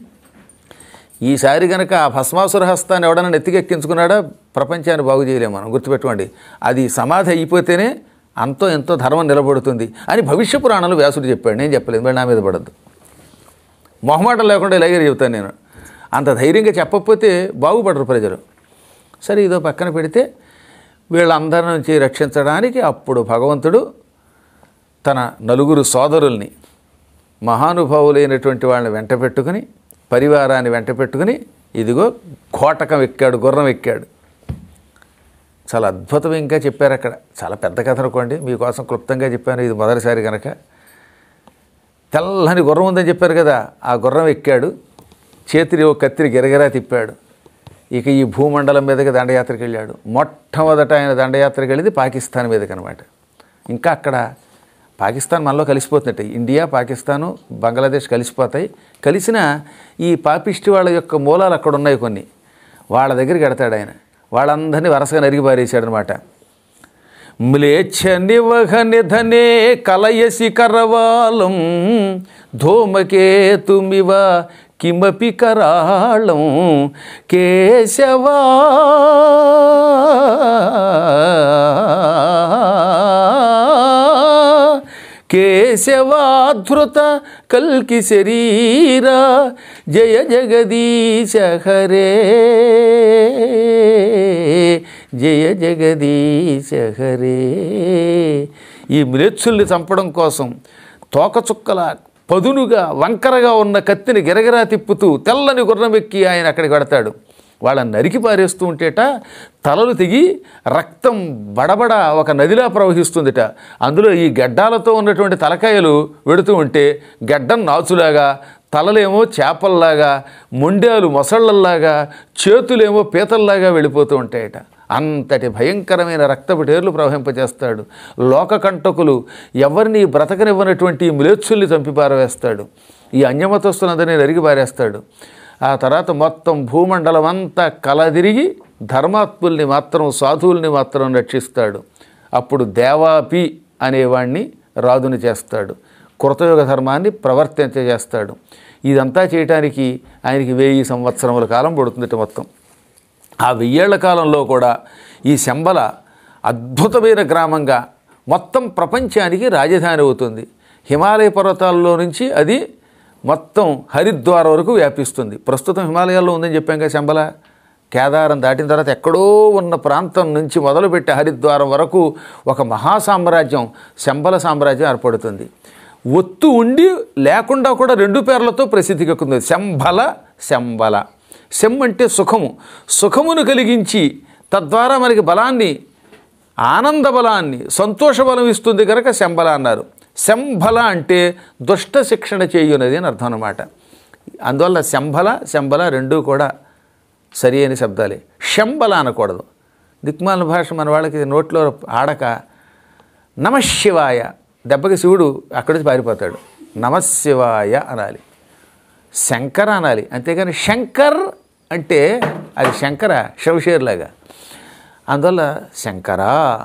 ఈసారి కనుక ఆ భస్మాసుర హస్తాన్ని ఎవడన్నా నెత్తికెక్కించుకున్నాడా ప్రపంచాన్ని బాగు చేయలేము మనం గుర్తుపెట్టుకోండి అది సమాధి అయిపోతేనే అంతో ఎంతో ధర్మం నిలబడుతుంది అని భవిష్య పురాణంలో వ్యాసుడు చెప్పాడు నేను చెప్పలేదు మరి నా మీద పడద్దు మొహమాటం లేకుండా ఇలాగే చెబుతాను నేను అంత ధైర్యంగా చెప్పకపోతే బాగుపడరు ప్రజలు సరే ఇదో పక్కన పెడితే వీళ్ళందరి నుంచి రక్షించడానికి అప్పుడు భగవంతుడు తన నలుగురు సోదరుల్ని మహానుభావులైనటువంటి వాళ్ళని వెంట పెట్టుకుని పరివారాన్ని వెంట పెట్టుకుని ఇదిగో కోటకం ఎక్కాడు గుర్రం ఎక్కాడు చాలా అద్భుతం ఇంకా చెప్పారు అక్కడ చాలా పెద్ద కథ అనుకోండి మీకోసం క్లుప్తంగా చెప్పాను ఇది మొదటిసారి కనుక తెల్లని గుర్రం ఉందని చెప్పారు కదా ఆ గుర్రం ఎక్కాడు చేతిని ఓ కత్తిరి గిరగిరా తిప్పాడు ఇక ఈ భూమండలం మీదకి దండయాత్రకు వెళ్ళాడు మొట్టమొదట ఆయన దండయాత్రకు వెళ్ళింది పాకిస్తాన్ మీదకి అనమాట ఇంకా అక్కడ పాకిస్తాన్ మనలో కలిసిపోతున్నట్టు ఇండియా పాకిస్తాను బంగ్లాదేశ్ కలిసిపోతాయి కలిసిన ఈ పాపిష్టి వాళ్ళ యొక్క మూలాలు అక్కడ ఉన్నాయి కొన్ని వాళ్ళ దగ్గరికి వెడతాడు ఆయన వాళ్ళందరినీ వరుసగా నరిగి పారేశాడు అనమాట మ్లేచ్ఛ నివహ నిధనే కలయసి కరవాలం ధూమకేతుమివ కిమపి కరాళం కేశవా కేశవాధృత కల్కి శరీర జయ జగదీశ హరే జయ జగదీశ హరే ఈ మ్లేచ్చుల్ని చంపడం కోసం తోకచుక్కల పదునుగా వంకరగా ఉన్న కత్తిని గిరగిరా తిప్పుతూ తెల్లని గుర్రం ఎక్కి ఆయన అక్కడికి పెడతాడు వాళ్ళని నరికి పారేస్తూ ఉంటేట తలలు తెగి రక్తం బడబడ ఒక నదిలా ప్రవహిస్తుందిట అందులో ఈ గడ్డాలతో ఉన్నటువంటి తలకాయలు వెడుతూ ఉంటే గడ్డం నాచులాగా తలలేమో చేపల్లాగా మొండాలు మొసళ్ళల్లాగా చేతులేమో పీతల్లాగా వెళ్ళిపోతూ ఉంటాయట అంతటి భయంకరమైన రక్తపు టేర్లు ప్రవహింపజేస్తాడు లోకకంటకులు ఎవరిని బ్రతకనివ్వనటువంటి మ్లేచ్చుల్ని చంపి పారవేస్తాడు ఈ అన్యమతస్తులందరినీ నరిగి పారేస్తాడు ఆ తర్వాత మొత్తం భూమండలం అంతా కలదిరిగి ధర్మాత్ముల్ని మాత్రం సాధువుల్ని మాత్రం రక్షిస్తాడు అప్పుడు దేవాపి అనేవాణ్ణి రాజుని చేస్తాడు కృతయుగ ధర్మాన్ని ప్రవర్తించజేస్తాడు ఇదంతా చేయటానికి ఆయనకి వెయ్యి సంవత్సరముల కాలం పడుతుందట మొత్తం ఆ వెయ్యేళ్ల కాలంలో కూడా ఈ శంబల అద్భుతమైన గ్రామంగా మొత్తం ప్రపంచానికి రాజధాని అవుతుంది హిమాలయ పర్వతాల్లో నుంచి అది మొత్తం హరిద్వార్ వరకు వ్యాపిస్తుంది ప్రస్తుతం హిమాలయాల్లో ఉందని చెప్పాం కదా శంబల కేదారం దాటిన తర్వాత ఎక్కడో ఉన్న ప్రాంతం నుంచి మొదలుపెట్టి హరిద్వారం వరకు ఒక మహాసామ్రాజ్యం శంబల సామ్రాజ్యం ఏర్పడుతుంది ఒత్తు ఉండి లేకుండా కూడా రెండు పేర్లతో ప్రసిద్ధికెక్కుతుంది శంబల శంబల శం అంటే సుఖము సుఖమును కలిగించి తద్వారా మనకి బలాన్ని ఆనంద బలాన్ని సంతోష బలం ఇస్తుంది కనుక శంబల అన్నారు శంబల అంటే దుష్ట శిక్షణ చేయునది అని అర్థం అన్నమాట అందువల్ల శంబల శంబల రెండూ కూడా సరి అయిన శబ్దాలే శంబల అనకూడదు దిక్మాల భాష మన వాళ్ళకి నోట్లో ఆడక నమశివాయ దెబ్బకి శివుడు అక్కడి నుంచి పారిపోతాడు నమశివాయ అనాలి శంకర అనాలి అంతేగాని శంకర్ అంటే అది శంకర శవషేర్లాగా అందువల్ల శంకర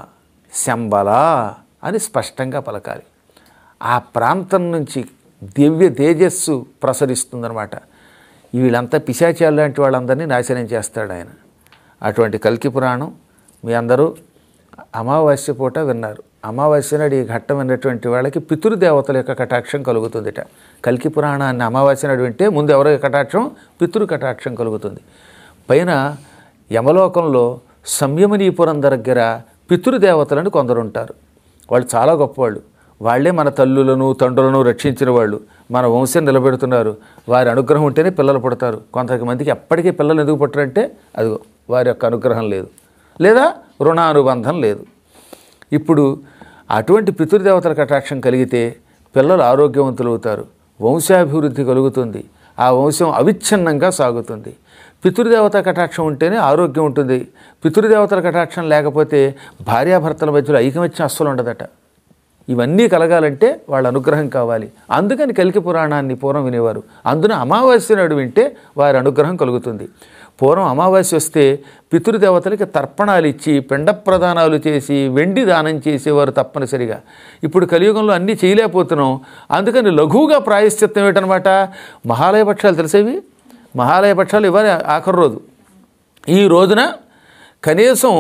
శంబల అని స్పష్టంగా పలకాలి ఆ ప్రాంతం నుంచి దివ్య తేజస్సు ప్రసరిస్తుందన్నమాట వీళ్ళంతా పిశాచాలు లాంటి వాళ్ళందరినీ నాశనం చేస్తాడు ఆయన అటువంటి కల్కి పురాణం మీ అందరూ అమావాస్య పూట విన్నారు అమావాస్య నాడు ఈ ఘట్టం విన్నటువంటి వాళ్ళకి పితృదేవతల యొక్క కటాక్షం కలుగుతుందిట కల్కి పురాణాన్ని అమావాస్య నాడు వింటే ముందు ఎవరో కటాక్షం పితృ కటాక్షం కలుగుతుంది పైన యమలోకంలో సంయమనీపురం దగ్గర పితృదేవతలను కొందరు ఉంటారు వాళ్ళు చాలా గొప్పవాళ్ళు వాళ్ళే మన తల్లులను తండ్రులను రక్షించిన వాళ్ళు మన వంశం నిలబెడుతున్నారు వారి అనుగ్రహం ఉంటేనే పిల్లలు పుడతారు కొంతమందికి ఎప్పటికీ పిల్లలు ఎందుకు పుట్టరంటే అదిగో వారి యొక్క అనుగ్రహం లేదు లేదా రుణానుబంధం లేదు ఇప్పుడు అటువంటి పితృదేవతల కటాక్షం కలిగితే పిల్లలు ఆరోగ్యవంతులు అవుతారు వంశాభివృద్ధి కలుగుతుంది ఆ వంశం అవిచ్ఛిన్నంగా సాగుతుంది పితృదేవత కటాక్షం ఉంటేనే ఆరోగ్యం ఉంటుంది పితృదేవతల కటాక్షం లేకపోతే భార్యాభర్తల మధ్యలో ఐకమత్యం అస్సలు ఉండదట ఇవన్నీ కలగాలంటే వాళ్ళ అనుగ్రహం కావాలి అందుకని కలికి పురాణాన్ని పూర్వం వినేవారు అందున అమావాస్య నాడు వింటే వారి అనుగ్రహం కలుగుతుంది పూర్వం అమావాస్య వస్తే పితృదేవతలకి తర్పణాలు ఇచ్చి పిండ ప్రదానాలు చేసి వెండి దానం చేసేవారు తప్పనిసరిగా ఇప్పుడు కలియుగంలో అన్నీ చేయలేకపోతున్నాం అందుకని లఘువుగా ప్రాయశ్చిత్తం ఏంటనమాట మహాలయ పక్షాలు తెలిసేవి మహాలయ పక్షాలు ఇవ్వాలి ఆఖరి రోజు ఈ రోజున కనీసం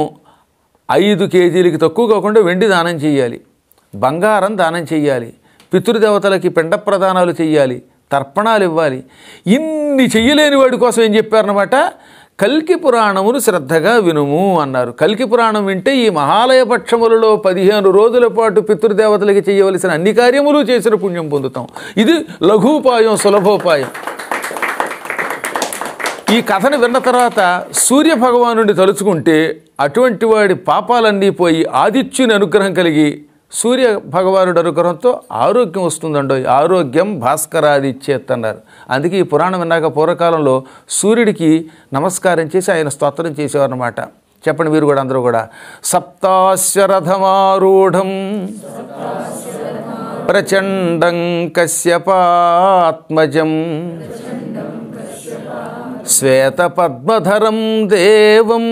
ఐదు కేజీలకి తక్కువ కాకుండా వెండి దానం చేయాలి బంగారం దానం చేయాలి పితృదేవతలకి పిండ ప్రదానాలు చేయాలి తర్పణాలు ఇవ్వాలి ఇన్ని చెయ్యలేని వాడి కోసం ఏం చెప్పారనమాట కల్కి పురాణమును శ్రద్ధగా వినుము అన్నారు కల్కి పురాణం వింటే ఈ మహాలయ పక్షములలో పదిహేను రోజుల పాటు పితృదేవతలకి చేయవలసిన అన్ని కార్యములు చేసిన పుణ్యం పొందుతాం ఇది లఘుపాయం సులభోపాయం ఈ కథను విన్న తర్వాత సూర్య భగవానుడిని తలుచుకుంటే అటువంటి వాడి పాపాలన్నీ పోయి ఆదిత్యుని అనుగ్రహం కలిగి సూర్య భగవానుడి అనుగ్రహంతో ఆరోగ్యం వస్తుందండో ఆరోగ్యం భాస్కరాదిచ్చేత్ అన్నారు అందుకే ఈ పురాణం విన్నాక పూర్వకాలంలో సూర్యుడికి నమస్కారం చేసి ఆయన స్తోత్రం చేసేవారన్నమాట చెప్పండి మీరు కూడా అందరూ కూడా సప్తాశ్వరథమారూఢం ప్రచండం కశ్యపాత్మజం శ్వేతపద్మధరం దేవం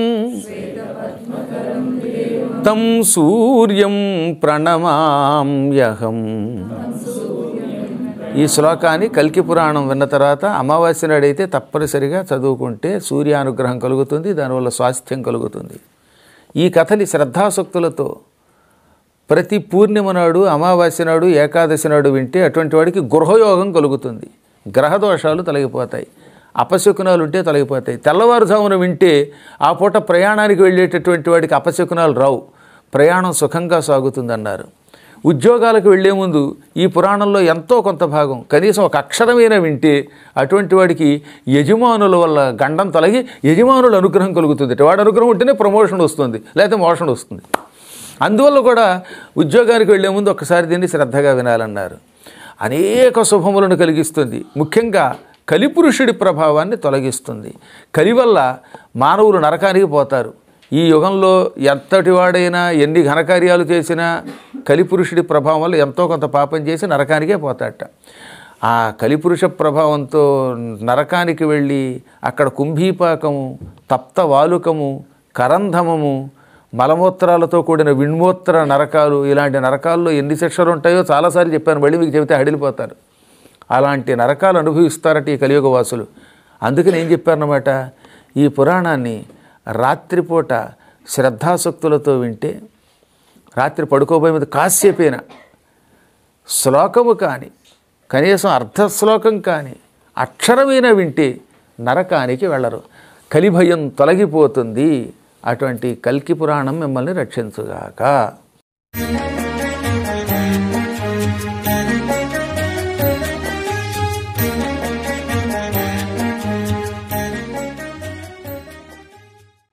తం సూర్యం ప్రణమామ్యహం ఈ శ్లోకాన్ని కల్కి పురాణం విన్న తర్వాత అమావాస్య నాడైతే తప్పనిసరిగా చదువుకుంటే సూర్యానుగ్రహం కలుగుతుంది దానివల్ల స్వాస్థ్యం కలుగుతుంది ఈ కథని శ్రద్ధాసక్తులతో ప్రతి పూర్ణిమ నాడు అమావాస్య నాడు ఏకాదశి నాడు వింటే అటువంటి వాడికి గృహయోగం కలుగుతుంది గ్రహదోషాలు తొలగిపోతాయి అపశకునాలు ఉంటే తొలగిపోతాయి తెల్లవారుజామున వింటే ఆ పూట ప్రయాణానికి వెళ్ళేటటువంటి వాడికి అపశకునాలు రావు ప్రయాణం సుఖంగా సాగుతుందన్నారు ఉద్యోగాలకు వెళ్లే ముందు ఈ పురాణంలో ఎంతో కొంత భాగం కనీసం ఒక అక్షరమైన వింటే అటువంటి వాడికి యజమానుల వల్ల గండం తొలగి యజమానుల అనుగ్రహం కలుగుతుంది వాడి అనుగ్రహం ఉంటేనే ప్రమోషన్ వస్తుంది లేకపోతే మోషన్ వస్తుంది అందువల్ల కూడా ఉద్యోగానికి వెళ్లే ముందు ఒకసారి దీన్ని శ్రద్ధగా వినాలన్నారు అనేక శుభములను కలిగిస్తుంది ముఖ్యంగా కలిపురుషుడి ప్రభావాన్ని తొలగిస్తుంది కలి వల్ల మానవులు నరకానికి పోతారు ఈ యుగంలో ఎంతటి వాడైనా ఎన్ని ఘనకార్యాలు చేసినా కలిపురుషుడి ప్రభావం వల్ల ఎంతో కొంత పాపం చేసి నరకానికే పోతాడట ఆ కలిపురుష ప్రభావంతో నరకానికి వెళ్ళి అక్కడ కుంభీపాకము తప్త వాలుకము కరంధమము మలమూత్రాలతో కూడిన విణ్మూత్ర నరకాలు ఇలాంటి నరకాల్లో ఎన్ని శిక్షలు ఉంటాయో చాలాసార్లు చెప్పాను మళ్ళీ మీకు చెబితే హడిలిపోతారు అలాంటి నరకాలు అనుభవిస్తారట ఈ కలియుగ వాసులు అందుకని ఏం చెప్పారన్నమాట ఈ పురాణాన్ని రాత్రిపూట శ్రద్ధాసక్తులతో వింటే రాత్రి పడుకోబోయే మీద కాసేపైనా శ్లోకము కానీ కనీసం అర్ధ శ్లోకం కానీ అక్షరమైన వింటే నరకానికి వెళ్ళరు కలిభయం తొలగిపోతుంది అటువంటి కల్కి పురాణం మిమ్మల్ని రక్షించుగాక